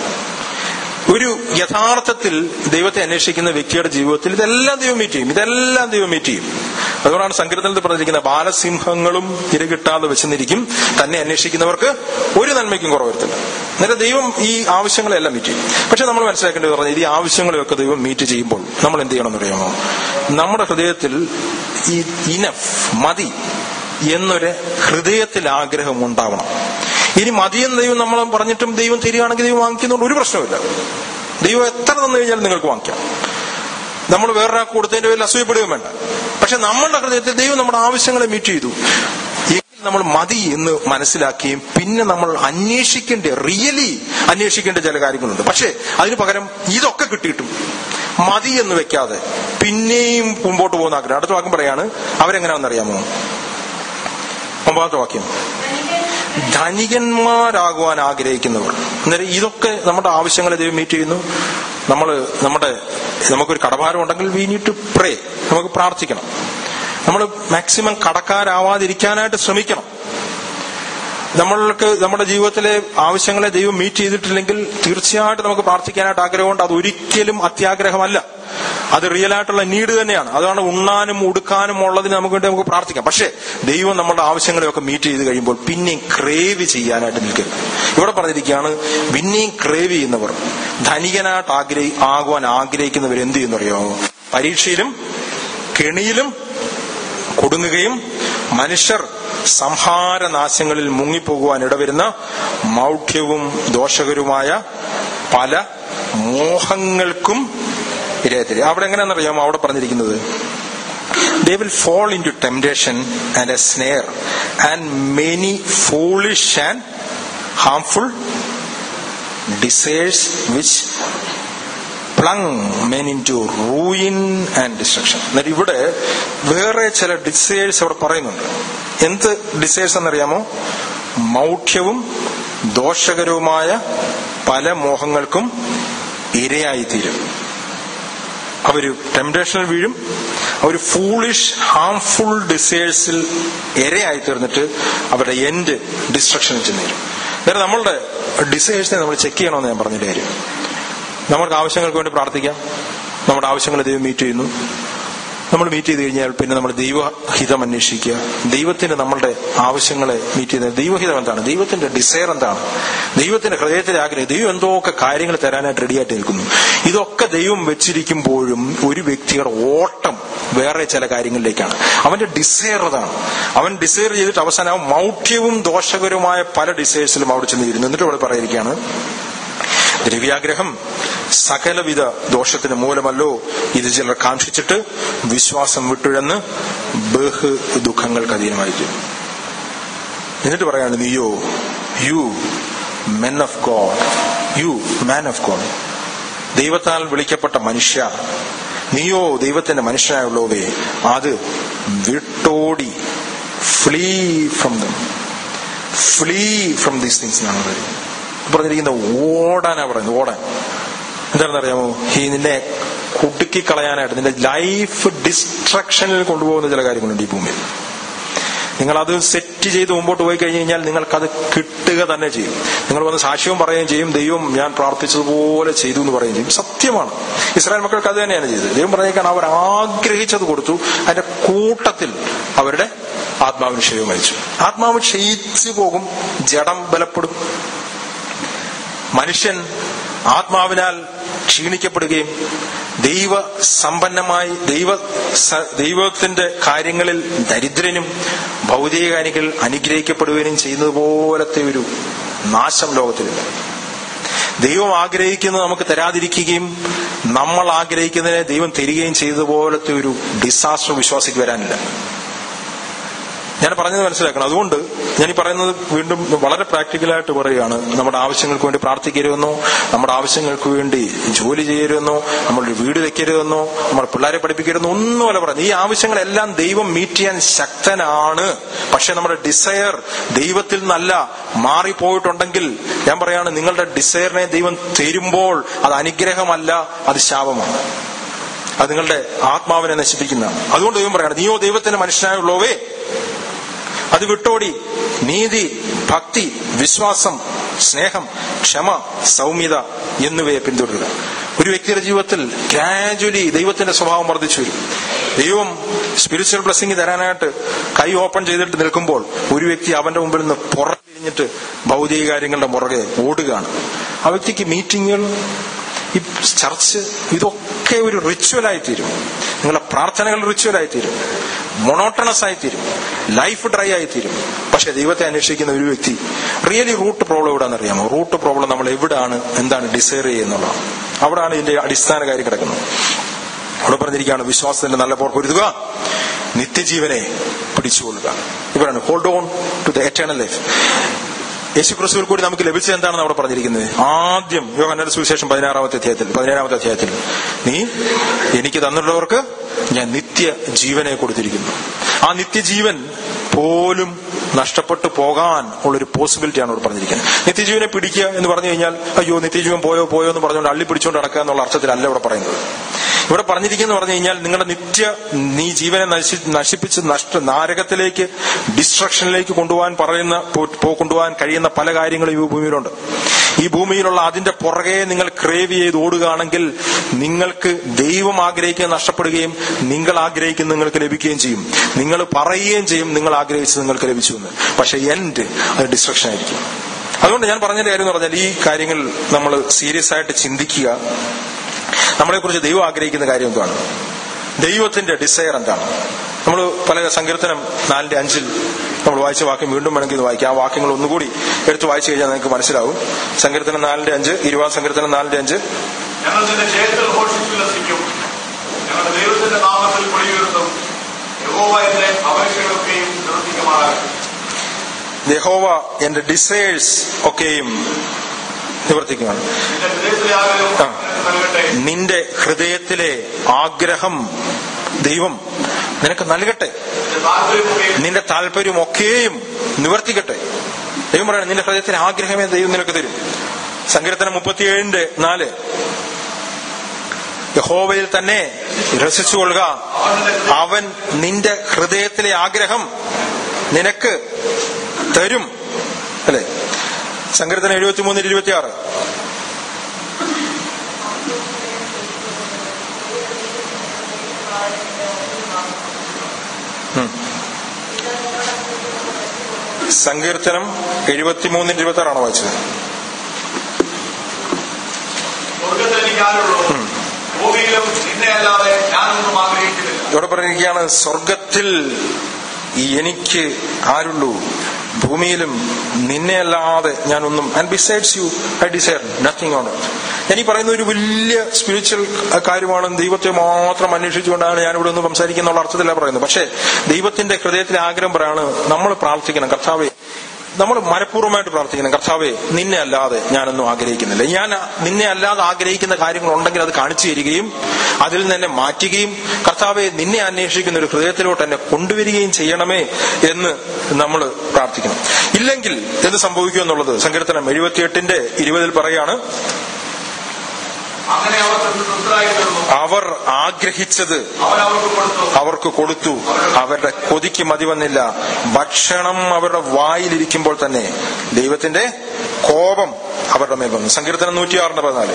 ഒരു യഥാർത്ഥത്തിൽ ദൈവത്തെ അന്വേഷിക്കുന്ന വ്യക്തിയുടെ ജീവിതത്തിൽ ഇതെല്ലാം ദൈവം മീറ്റ് ചെയ്യും ഇതെല്ലാം ദൈവം മീറ്റ് ചെയ്യും അതുകൊണ്ടാണ് സങ്കീർത്തനത്തിൽ പറഞ്ഞിരിക്കുന്നത് ബാലസിംഹങ്ങളും ഇരകിട്ടാതെ വെച്ചെന്നിരിക്കും തന്നെ അന്വേഷിക്കുന്നവർക്ക് ഒരു നന്മയ്ക്കും കുറവരുത്തില്ല നേരെ ദൈവം ഈ ആവശ്യങ്ങളെല്ലാം മീറ്റ് ചെയ്യും പക്ഷെ നമ്മൾ മനസ്സിലാക്കേണ്ടത് പറഞ്ഞാൽ ഈ ആവശ്യങ്ങളെയൊക്കെ ദൈവം മീറ്റ് ചെയ്യുമ്പോൾ നമ്മൾ എന്ത് ചെയ്യണമെന്ന് അറിയാമോ നമ്മുടെ ഹൃദയത്തിൽ ഈ ഇനഫ് മതി എന്നൊരു ഹൃദയത്തിൽ ആഗ്രഹം ഉണ്ടാവണം ഇനി മതിയെന്ന് ദൈവം നമ്മൾ പറഞ്ഞിട്ടും ദൈവം തരികയാണെങ്കിൽ ദൈവം വാങ്ങിക്കുന്നതുകൊണ്ട് ഒരു പ്രശ്നമില്ല ദൈവം എത്ര തന്നു കഴിഞ്ഞാലും നിങ്ങൾക്ക് വാങ്ങിക്കാം നമ്മൾ വേറൊരാൾക്ക് കൊടുത്തതിന്റെ പേരിൽ അസൂയപ്പെടുകയും വേണ്ട പക്ഷെ നമ്മളുടെ ഹൃദയത്തിൽ ദൈവം നമ്മുടെ ആവശ്യങ്ങളെ മീറ്റ് ചെയ്തു എങ്കിൽ നമ്മൾ മതി എന്ന് മനസ്സിലാക്കുകയും പിന്നെ നമ്മൾ അന്വേഷിക്കേണ്ട റിയലി അന്വേഷിക്കേണ്ട ചില കാര്യങ്ങളുണ്ട് പക്ഷെ അതിന് പകരം ഇതൊക്കെ കിട്ടിയിട്ടും മതി എന്ന് വെക്കാതെ പിന്നെയും മുമ്പോട്ട് പോകുന്ന ആഗ്രഹം അടുത്ത വാക്യം പറയാണ് അവരെങ്ങനെയാണെന്നറിയാമോ ഒമ്പതാമത്തെ വാക്യം ധനികന്മാരാകുവാൻ ആഗ്രഹിക്കുന്നവർ അന്നേരം ഇതൊക്കെ നമ്മുടെ ആവശ്യങ്ങളെ ദൈവം മീറ്റ് ചെയ്യുന്നു നമ്മൾ നമ്മുടെ നമുക്കൊരു കടഭാരം ഉണ്ടെങ്കിൽ വി നീഡ് ടു പ്രേ നമുക്ക് പ്രാർത്ഥിക്കണം നമ്മൾ മാക്സിമം കടക്കാരാവാതിരിക്കാനായിട്ട് ശ്രമിക്കണം നമ്മൾക്ക് നമ്മുടെ ജീവിതത്തിലെ ആവശ്യങ്ങളെ ദൈവം മീറ്റ് ചെയ്തിട്ടില്ലെങ്കിൽ തീർച്ചയായിട്ടും നമുക്ക് പ്രാർത്ഥിക്കാനായിട്ട് ആഗ്രഹമുണ്ട് അത് ഒരിക്കലും അത്യാഗ്രഹമല്ല അത് റിയൽ ആയിട്ടുള്ള നീഡ് തന്നെയാണ് അതാണ് ഉണ്ണാനും ഉടുക്കാനും ഉള്ളതിന് നമുക്ക് വേണ്ടി നമുക്ക് പ്രാർത്ഥിക്കാം പക്ഷേ ദൈവം നമ്മുടെ ആവശ്യങ്ങളെയൊക്കെ മീറ്റ് ചെയ്ത് കഴിയുമ്പോൾ പിന്നെയും ക്രേവ് ചെയ്യാനായിട്ട് നിൽക്കരുത് ഇവിടെ പറഞ്ഞിരിക്കുകയാണ് പിന്നെയും ക്രേവ് ചെയ്യുന്നവർ ധനികനായിട്ട് ആഗ്രഹി ആകുവാൻ ആഗ്രഹിക്കുന്നവർ എന്ത് ചെയ്യുന്നറിയാമോ പരീക്ഷയിലും കെണിയിലും കൊടുങ്ങുകയും മനുഷ്യർ സംഹാരനാശങ്ങളിൽ മുങ്ങിപ്പോകുവാൻ ഇടവരുന്ന മൗഢ്യവും ദോഷകരുമായ പല മോഹങ്ങൾക്കും ഇരയത്തിരി അവിടെ എങ്ങനെയാണെന്നറിയാമോ അവിടെ പറഞ്ഞിരിക്കുന്നത് they will fall into temptation and a snare and many foolish and harmful desires which plunge men into ruin and destruction എന്നിട്ട് ഇവിടെ വേറെ ചില ഡിസൈഴ്സ് അവിടെ പറയുന്നുണ്ട് എന്ത് ഡിസൈഴ്സ് എന്നറിയാമോ മൗഢ്യവും ദോഷകരവുമായ പല മോഹങ്ങൾക്കും ഇരയായിത്തീരും അവര് ടെംപ്ടേഷനിൽ വീഴും അവർ ഫൂളിഷ് ഹാംഫുൾ ഡിസൈഴ്സിൽ ഇരയായി തീർന്നിട്ട് അവരുടെ എൻഡ് ഡിസ്ട്രക്ഷനിൽ ചെന്നേരും അന്നേരം നമ്മളുടെ ഡിസൈഴ്സിനെ നമ്മൾ ചെക്ക് ചെയ്യണമെന്ന് ഞാൻ പറഞ്ഞിട്ട് കാര്യം നമുക്ക് ആവശ്യങ്ങൾക്ക് വേണ്ടി പ്രാർത്ഥിക്കാം നമ്മുടെ ആവശ്യങ്ങൾ ദൈവം മീറ്റ് ചെയ്യുന്നു നമ്മൾ മീറ്റ് ചെയ്ത് കഴിഞ്ഞാൽ പിന്നെ നമ്മൾ ദൈവഹിതം അന്വേഷിക്കുക ദൈവത്തിന് നമ്മളുടെ ആവശ്യങ്ങളെ മീറ്റ് ചെയ്യുന്നത് ദൈവഹിതം എന്താണ് ദൈവത്തിന്റെ ഡിസയർ എന്താണ് ദൈവത്തിന്റെ ഹൃദയത്തിലെ ആഗ്രഹം ദൈവം എന്തൊക്കെ കാര്യങ്ങൾ തരാനായിട്ട് റെഡിയായിട്ട് നിൽക്കുന്നു ഇതൊക്കെ ദൈവം വെച്ചിരിക്കുമ്പോഴും ഒരു വ്യക്തിയുടെ ഓട്ടം വേറെ ചില കാര്യങ്ങളിലേക്കാണ് അവന്റെ ഡിസയർ അതാണ് അവൻ ഡിസയർ ചെയ്തിട്ട് അവസാനം അവൻ മൗഢ്യവും ദോഷകരവുമായ പല ഡിസയേഴ്സിലും അവിടെ ചെന്നിരുന്നു എന്നിട്ട് ഇവിടെ പറയുകയാണ് ദ്രവ്യാഗ്രഹം സകലവിധ ദോഷത്തിന് മൂലമല്ലോ ഇത് ചിലർ കാക്ഷിച്ചിട്ട് വിശ്വാസം വിട്ടുഴന്ന് ബഹ് ദുഃഖങ്ങൾക്ക് അധീനമായി തീരും എന്നിട്ട് പറയാണ് നീയോ you men of God you man of God ദൈവത്താൽ വിളിക്കപ്പെട്ട മനുഷ്യ നീയോ ദൈവത്തിന്റെ മനുഷ്യനായുള്ളവേ അത് വിട്ടോടി flee from them flee from these things എന്നാണ് പറയുന്നത് പറഞ്ഞിരിക്കുന്നത് ഓടാനാ പറയുന്നത് ഓടാൻ എന്താണെന്ന് അറിയാമോ ഈ നിന്നെ കുടുക്കി കളയാനായിട്ട് നിന്റെ ലൈഫ് ഡിസ്ട്രക്ഷനിൽ കൊണ്ടുപോകുന്ന ചില കാര്യങ്ങളുണ്ട് ഈ ഭൂമിയിൽ നിങ്ങൾ അത് സെറ്റ് ചെയ്ത് മുമ്പോട്ട് പോയി കഴിഞ്ഞ് കഴിഞ്ഞാൽ നിങ്ങൾക്കത് കിട്ടുക തന്നെ ചെയ്യും നിങ്ങൾ വന്ന് സാക്ഷ്യവും പറയുകയും ചെയ്യും ദൈവം ഞാൻ പ്രാർത്ഥിച്ചതുപോലെ ചെയ്തു എന്ന് പറയുകയും ചെയ്യും സത്യമാണ് ഇസ്രായേൽ മക്കൾക്ക് അത് തന്നെയാണ് ചെയ്തത് ദൈവം പറഞ്ഞേക്കാൻ അവർ ആഗ്രഹിച്ചത് കൊടുത്തു അതിന്റെ കൂട്ടത്തിൽ അവരുടെ ആത്മാവിന് ക്ഷയം മരിച്ചു ആത്മാവ് ക്ഷയിച്ചു പോകും ജഡം ബലപ്പെടും മനുഷ്യൻ ആത്മാവിനാൽ ക്ഷീണിക്കപ്പെടുകയും ദൈവ സമ്പന്നമായി ദൈവ സ- ദൈവത്തിന്റെ കാര്യങ്ങളിൽ ദരിദ്രനും ഭൗതിക കാര്യങ്ങളിൽ അനുഗ്രഹിക്കപ്പെടുകയും ചെയ്യുന്നത് പോലത്തെ ഒരു നാശം ലോകത്തിലില്ല ദൈവം ആഗ്രഹിക്കുന്നത് നമുക്ക് തരാതിരിക്കുകയും നമ്മൾ ആഗ്രഹിക്കുന്നതിനെ ദൈവം തരികയും ചെയ്തതുപോലത്തെ ഒരു ഡിസാസ്റ്റർ വിശ്വാസിക്ക് വരാനില്ല ഞാൻ പറഞ്ഞത് മനസ്സിലാക്കണം അതുകൊണ്ട് ഞാൻ ഈ പറയുന്നത് വീണ്ടും വളരെ പ്രാക്ടിക്കലായിട്ട് പറയുകയാണ് നമ്മുടെ ആവശ്യങ്ങൾക്ക് വേണ്ടി പ്രാർത്ഥിക്കരുതെന്നോ നമ്മുടെ ആവശ്യങ്ങൾക്ക് വേണ്ടി ജോലി ചെയ്യരുതെന്നോ നമ്മളൊരു വീട് വെക്കരുതെന്നോ നമ്മൾ പിള്ളേരെ പഠിപ്പിക്കരുതെന്നോ ഒന്നുമല്ല പറയുന്നത് ഈ ആവശ്യങ്ങളെല്ലാം ദൈവം മീറ്റ് ചെയ്യാൻ ശക്തനാണ് പക്ഷെ നമ്മുടെ ഡിസയർ ദൈവത്തിൽ നിന്നല്ല മാറിപ്പോയിട്ടുണ്ടെങ്കിൽ ഞാൻ പറയാണ് നിങ്ങളുടെ ഡിസയറിനെ ദൈവം തരുമ്പോൾ അത് അനുഗ്രഹമല്ല അത് ശാപമാണ് അത് നിങ്ങളുടെ ആത്മാവിനെ നശിപ്പിക്കുന്നതാണ് അതുകൊണ്ട് ദൈവം പറയാണ് നീയോ ദൈവത്തിന്റെ മനുഷ്യനായുള്ളവേ അത് വിട്ടോടി നീതി ഭക്തി വിശ്വാസം സ്നേഹം ക്ഷമ സൗമ്യത എന്നിവയെ പിന്തുടരുക ഒരു വ്യക്തിയുടെ ജീവിതത്തിൽ ഗ്രാജുവലി ദൈവത്തിന്റെ സ്വഭാവം വർദ്ധിച്ചു വരും ദൈവം സ്പിരിച്വൽ ബ്ലസ്സിംഗ് തരാനായിട്ട് കൈ ഓപ്പൺ ചെയ്തിട്ട് നിൽക്കുമ്പോൾ ഒരു വ്യക്തി അവന്റെ മുമ്പിൽ നിന്ന് പുറത്തിരിഞ്ഞിട്ട് ഭൗതിക കാര്യങ്ങളുടെ പുറകെ ഓടുകയാണ് ആ വ്യക്തിക്ക് മീറ്റിങ്ങുകൾ ഈ ചർച്ച് ഇതൊക്കെ ഒരു റിച്വൽ ആയിത്തീരും നിങ്ങളുടെ പ്രാർത്ഥനകൾ റിച്വൽ ആയിത്തീരും മൊണോട്ടണസ് ആയിത്തീരും ലൈഫ് ഡ്രൈ ആയിത്തീരും പക്ഷെ ദൈവത്തെ അന്വേഷിക്കുന്ന ഒരു വ്യക്തി റിയലി റൂട്ട് പ്രോബ്ലം എവിടെയാണെന്ന് അറിയാമോ റൂട്ട് പ്രോബ്ലം നമ്മൾ എവിടാണ് എന്താണ് ഡിസൈർ ചെയ്യുന്നുള്ളതാണ് അവിടാണ് ഇതിന്റെ അടിസ്ഥാന കാര്യം കിടക്കുന്നത് അവിടെ പറഞ്ഞിരിക്കുകയാണ് വിശ്വാസത്തിന്റെ നല്ല പോർ പൊരുതുക നിത്യജീവനെ പിടിച്ചുകൊള്ളുക ഇവരാണ് hold on to the eternal life Yeshu ക്രിസ്തുവിൽ കൂടി നമുക്ക് ലഭിച്ചത് എന്താണെന്ന് അവിടെ പറഞ്ഞിരിക്കുന്നത് ആദ്യം യോഹന്നയുടെ സുവിശേഷം പതിനാറാമത്തെ അധ്യായത്തിൽ പതിനേഴാമത്തെ അധ്യായത്തിൽ നീ എനിക്ക് തന്നിട്ടുള്ളവർക്ക് ഞാൻ നിത്യ ജീവനെ കൊടുത്തിരിക്കുന്നു ആ നിത്യജീവൻ പോലും നഷ്ടപ്പെട്ടു പോകാൻ ഉള്ളൊരു പോസിബിലിറ്റിയാണ് അവിടെ പറഞ്ഞിരിക്കുന്നത് നിത്യജീവനെ പിടിക്കുക എന്ന് പറഞ്ഞു കഴിഞ്ഞാൽ അയ്യോ നിത്യജീവൻ പോയോ പോയോ എന്ന് പറഞ്ഞുകൊണ്ട് അള്ളി പിടിച്ചുകൊണ്ട് നടക്കുക എന്നുള്ള അർത്ഥത്തിലല്ല ഇവിടെ പറയുന്നത് ഇവിടെ പറഞ്ഞിരിക്കുന്നു പറഞ്ഞു കഴിഞ്ഞാൽ നിങ്ങളുടെ നിത്യ നീ ജീവനെ നശി നശിപ്പിച്ച് നഷ്ട നാരകത്തിലേക്ക് ഡിസ്ട്രക്ഷനിലേക്ക് കൊണ്ടുപോകാൻ പറയുന്ന പോ- പോ- കൊണ്ടുപോകാൻ കഴിയുന്ന പല കാര്യങ്ങളും ഈ ഭൂമിയിലുണ്ട് ഈ ഭൂമിയിലുള്ള അതിന്റെ പുറകെ നിങ്ങൾ ക്രേവ് ചെയ്ത് ഓടുകയാണെങ്കിൽ നിങ്ങൾക്ക് ദൈവം ആഗ്രഹിക്കുന്നത് നഷ്ടപ്പെടുകയും നിങ്ങൾ ആഗ്രഹിക്കുന്നത് നിങ്ങൾക്ക് ലഭിക്കുകയും ചെയ്യും നിങ്ങൾ പറയുകയും ചെയ്യും നിങ്ങൾ ആഗ്രഹിച്ചത് നിങ്ങൾക്ക് ലഭിച്ചു എന്ന് പക്ഷെ എൻഡ് അത് ഡിസ്ട്രക്ഷൻ ആയിരിക്കും അതുകൊണ്ട് ഞാൻ പറഞ്ഞതിന്റെ കാര്യം എന്ന് പറഞ്ഞാൽ ഈ കാര്യങ്ങൾ നമ്മൾ സീരിയസ് ആയിട്ട് ചിന്തിക്കുക നമ്മളെക്കുറിച്ച് ദൈവം ആഗ്രഹിക്കുന്ന കാര്യം എന്താണ് ദൈവത്തിന്റെ ഡിസയർ എന്താണ് നമ്മൾ പല സങ്കീർത്തനം നാലിന്റെ അഞ്ചിൽ നമ്മൾ വായിച്ച വാക്യം വീണ്ടും വേണമെങ്കിൽ ഇത് വായിക്കാം ആ വാക്യങ്ങൾ ഒന്നുകൂടി എടുത്ത് വായിച്ചു കഴിഞ്ഞാൽ നിങ്ങൾക്ക് മനസ്സിലാവും സങ്കീർത്തനം നാലിന്റെ അഞ്ച് ഇരുപതാം സങ്കീർത്തനം നാലിന്റെ അഞ്ച് ഞങ്ങൾ നിന്റെ ജയത്തിൽ ഘോഷിച്ചുല്ലസിക്കും ഞങ്ങളുടെ ദൈവത്തിന്റെ നാമത്തിൽ കൊടിയുയർത്തും യഹോവ എന്റെ അപേക്ഷകളൊക്കെയും നിവർത്തിക്കുമാറാകും യഹോവ എന്റെ ഡിസയേഴ്സ് ഒക്കെയും നിവർത്തിക്കുകയാണ് നിന്റെ ഹൃദയത്തിലെ ആഗ്രഹം ആ. നിനക്ക് നൽകട്ടെ നിന്റെ ഹൃദയത്തിലെ ആഗ്രഹം ദൈവം നിനക്ക് നൽകട്ടെ നിന്റെ താല്പര്യമൊക്കെയും നിന്റെ താല്പര്യമൊക്കെയും നിവർത്തിക്കട്ടെ ദൈവം പറയണം നിന്റെ ഹൃദയത്തിലെ ആഗ്രഹമേ ദൈവം നിനക്ക് തരും സങ്കീർത്തനം മുപ്പത്തിയേഴിന്റെ നാല് യഹോവയിൽ തന്നെ രസിച്ചുകൊള്ളുക അവൻ നിന്റെ ഹൃദയത്തിലെ ആഗ്രഹം നിനക്ക് തരും അല്ലെ സങ്കീർത്തനം എഴുപത്തി മൂന്നിൽ ഇരുപത്തി ആറ് സങ്കീർത്തനം എഴുപത്തിമൂന്നിൽ ഇരുപത്തി ആറാണോ വായിച്ചത് സ്വർഗത്തിൽ എനിക്ക് ആരുള്ളൂ ഭൂമിയിലും നിന്നെ അല്ലാതെ ഞാനൊന്നും ആഗ്രഹിക്കുന്നില്ല ഇവിടെ പറഞ്ഞിരിക്കുകയാണ് സ്വർഗത്തിൽ എനിക്ക് ആരുള്ളൂ ഭൂമിയിലും നിന്നെ അല്ലാതെ ഞാനൊന്നും and besides you I desire nothing on ഞാൻ ഈ പറയുന്ന ഒരു വലിയ സ്പിരിച്വൽ കാര്യമാണ് ദൈവത്തെ മാത്രം അന്വേഷിച്ചുകൊണ്ടാണ് ഞാൻ ഇവിടെ ഒന്ന് സംസാരിക്കുന്ന അർത്ഥത്തിലാണ് പറയുന്നത് പക്ഷേ ദൈവത്തിന്റെ ഹൃദയത്തിലെ ആഗ്രഹം പറയാണ് നമ്മൾ പ്രാർത്ഥിക്കണം കർത്താവെ നമ്മൾ മനഃപൂർവ്വമായിട്ട് പ്രാർത്ഥിക്കണം കർത്താവെ നിന്നെ അല്ലാതെ ഞാനൊന്നും ആഗ്രഹിക്കുന്നില്ല ഞാൻ നിന്നെ അല്ലാതെ ആഗ്രഹിക്കുന്ന കാര്യങ്ങൾ ഉണ്ടെങ്കിൽ അത് കാണിച്ചു തരികയും അതിൽ നിന്ന് എന്നെ മാറ്റുകയും കർത്താവെ നിന്നെ അന്വേഷിക്കുന്ന ഒരു ഹൃദയത്തിലോട്ട് എന്നെ കൊണ്ടുവരികയും ചെയ്യണമേ എന്ന് നമ്മൾ പ്രാർത്ഥിക്കണം ഇല്ലെങ്കിൽ എന്ത് സംഭവിക്കും എന്നുള്ളത് സങ്കീർത്തനം എഴുപത്തിയെട്ടിന്റെ ഇരുപതിൽ പറയാണ് അങ്ങനെ അവർ തൃപ്തരായി തീർന്നു അവർ ആഗ്രഹിച്ചത് അവൻ അവർക്ക് കൊടുത്തു അവർക്ക് കൊടുത്തു അവരുടെ കൊതിക്ക് മതി വന്നില്ല ഭക്ഷണം അവരുടെ വായിലിരിക്കുമ്പോൾ തന്നെ ദൈവത്തിന്റെ കോപം അവരുടെ മേൽ വന്നു സങ്കീർത്തനം നൂറ്റിയാറിന്റെ പതിനാല്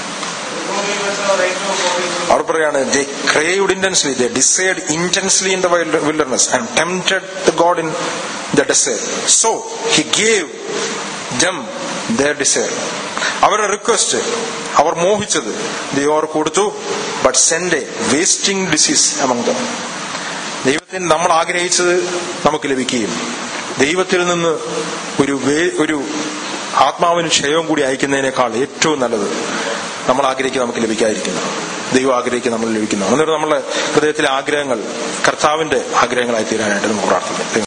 അവർ പറയാണ് they craved intensely they desired intensely in the wilderness and tempted the God in the desert so he gave them their desire അവരുടെ റിക്വസ്റ്റ് അവർ മോഹിച്ചത് ദൈവം അവർ കൊടുത്തു but send a wasting disease among them ദൈവത്തിന് നമ്മൾ ആഗ്രഹിച്ചത് നമുക്ക് ലഭിക്കുകയും ദൈവത്തിൽ നിന്ന് ഒരു വേ- ഒരു ആത്മാവിന് ക്ഷയവും കൂടി അയക്കുന്നതിനേക്കാൾ ഏറ്റവും നല്ലത് നമ്മൾ ആഗ്രഹിക്കുക നമുക്ക് ലഭിക്കാതിരിക്കുന്നു ദൈവം ആഗ്രഹിക്കുക നമ്മൾ ലഭിക്കുന്നു എന്നിട്ട് നമ്മളെ ഹൃദയത്തിലെ ആഗ്രഹങ്ങൾ കർത്താവിന്റെ ആഗ്രഹങ്ങളായി തീരാനായിട്ട് നമുക്ക് പ്രാർത്ഥിക്കാം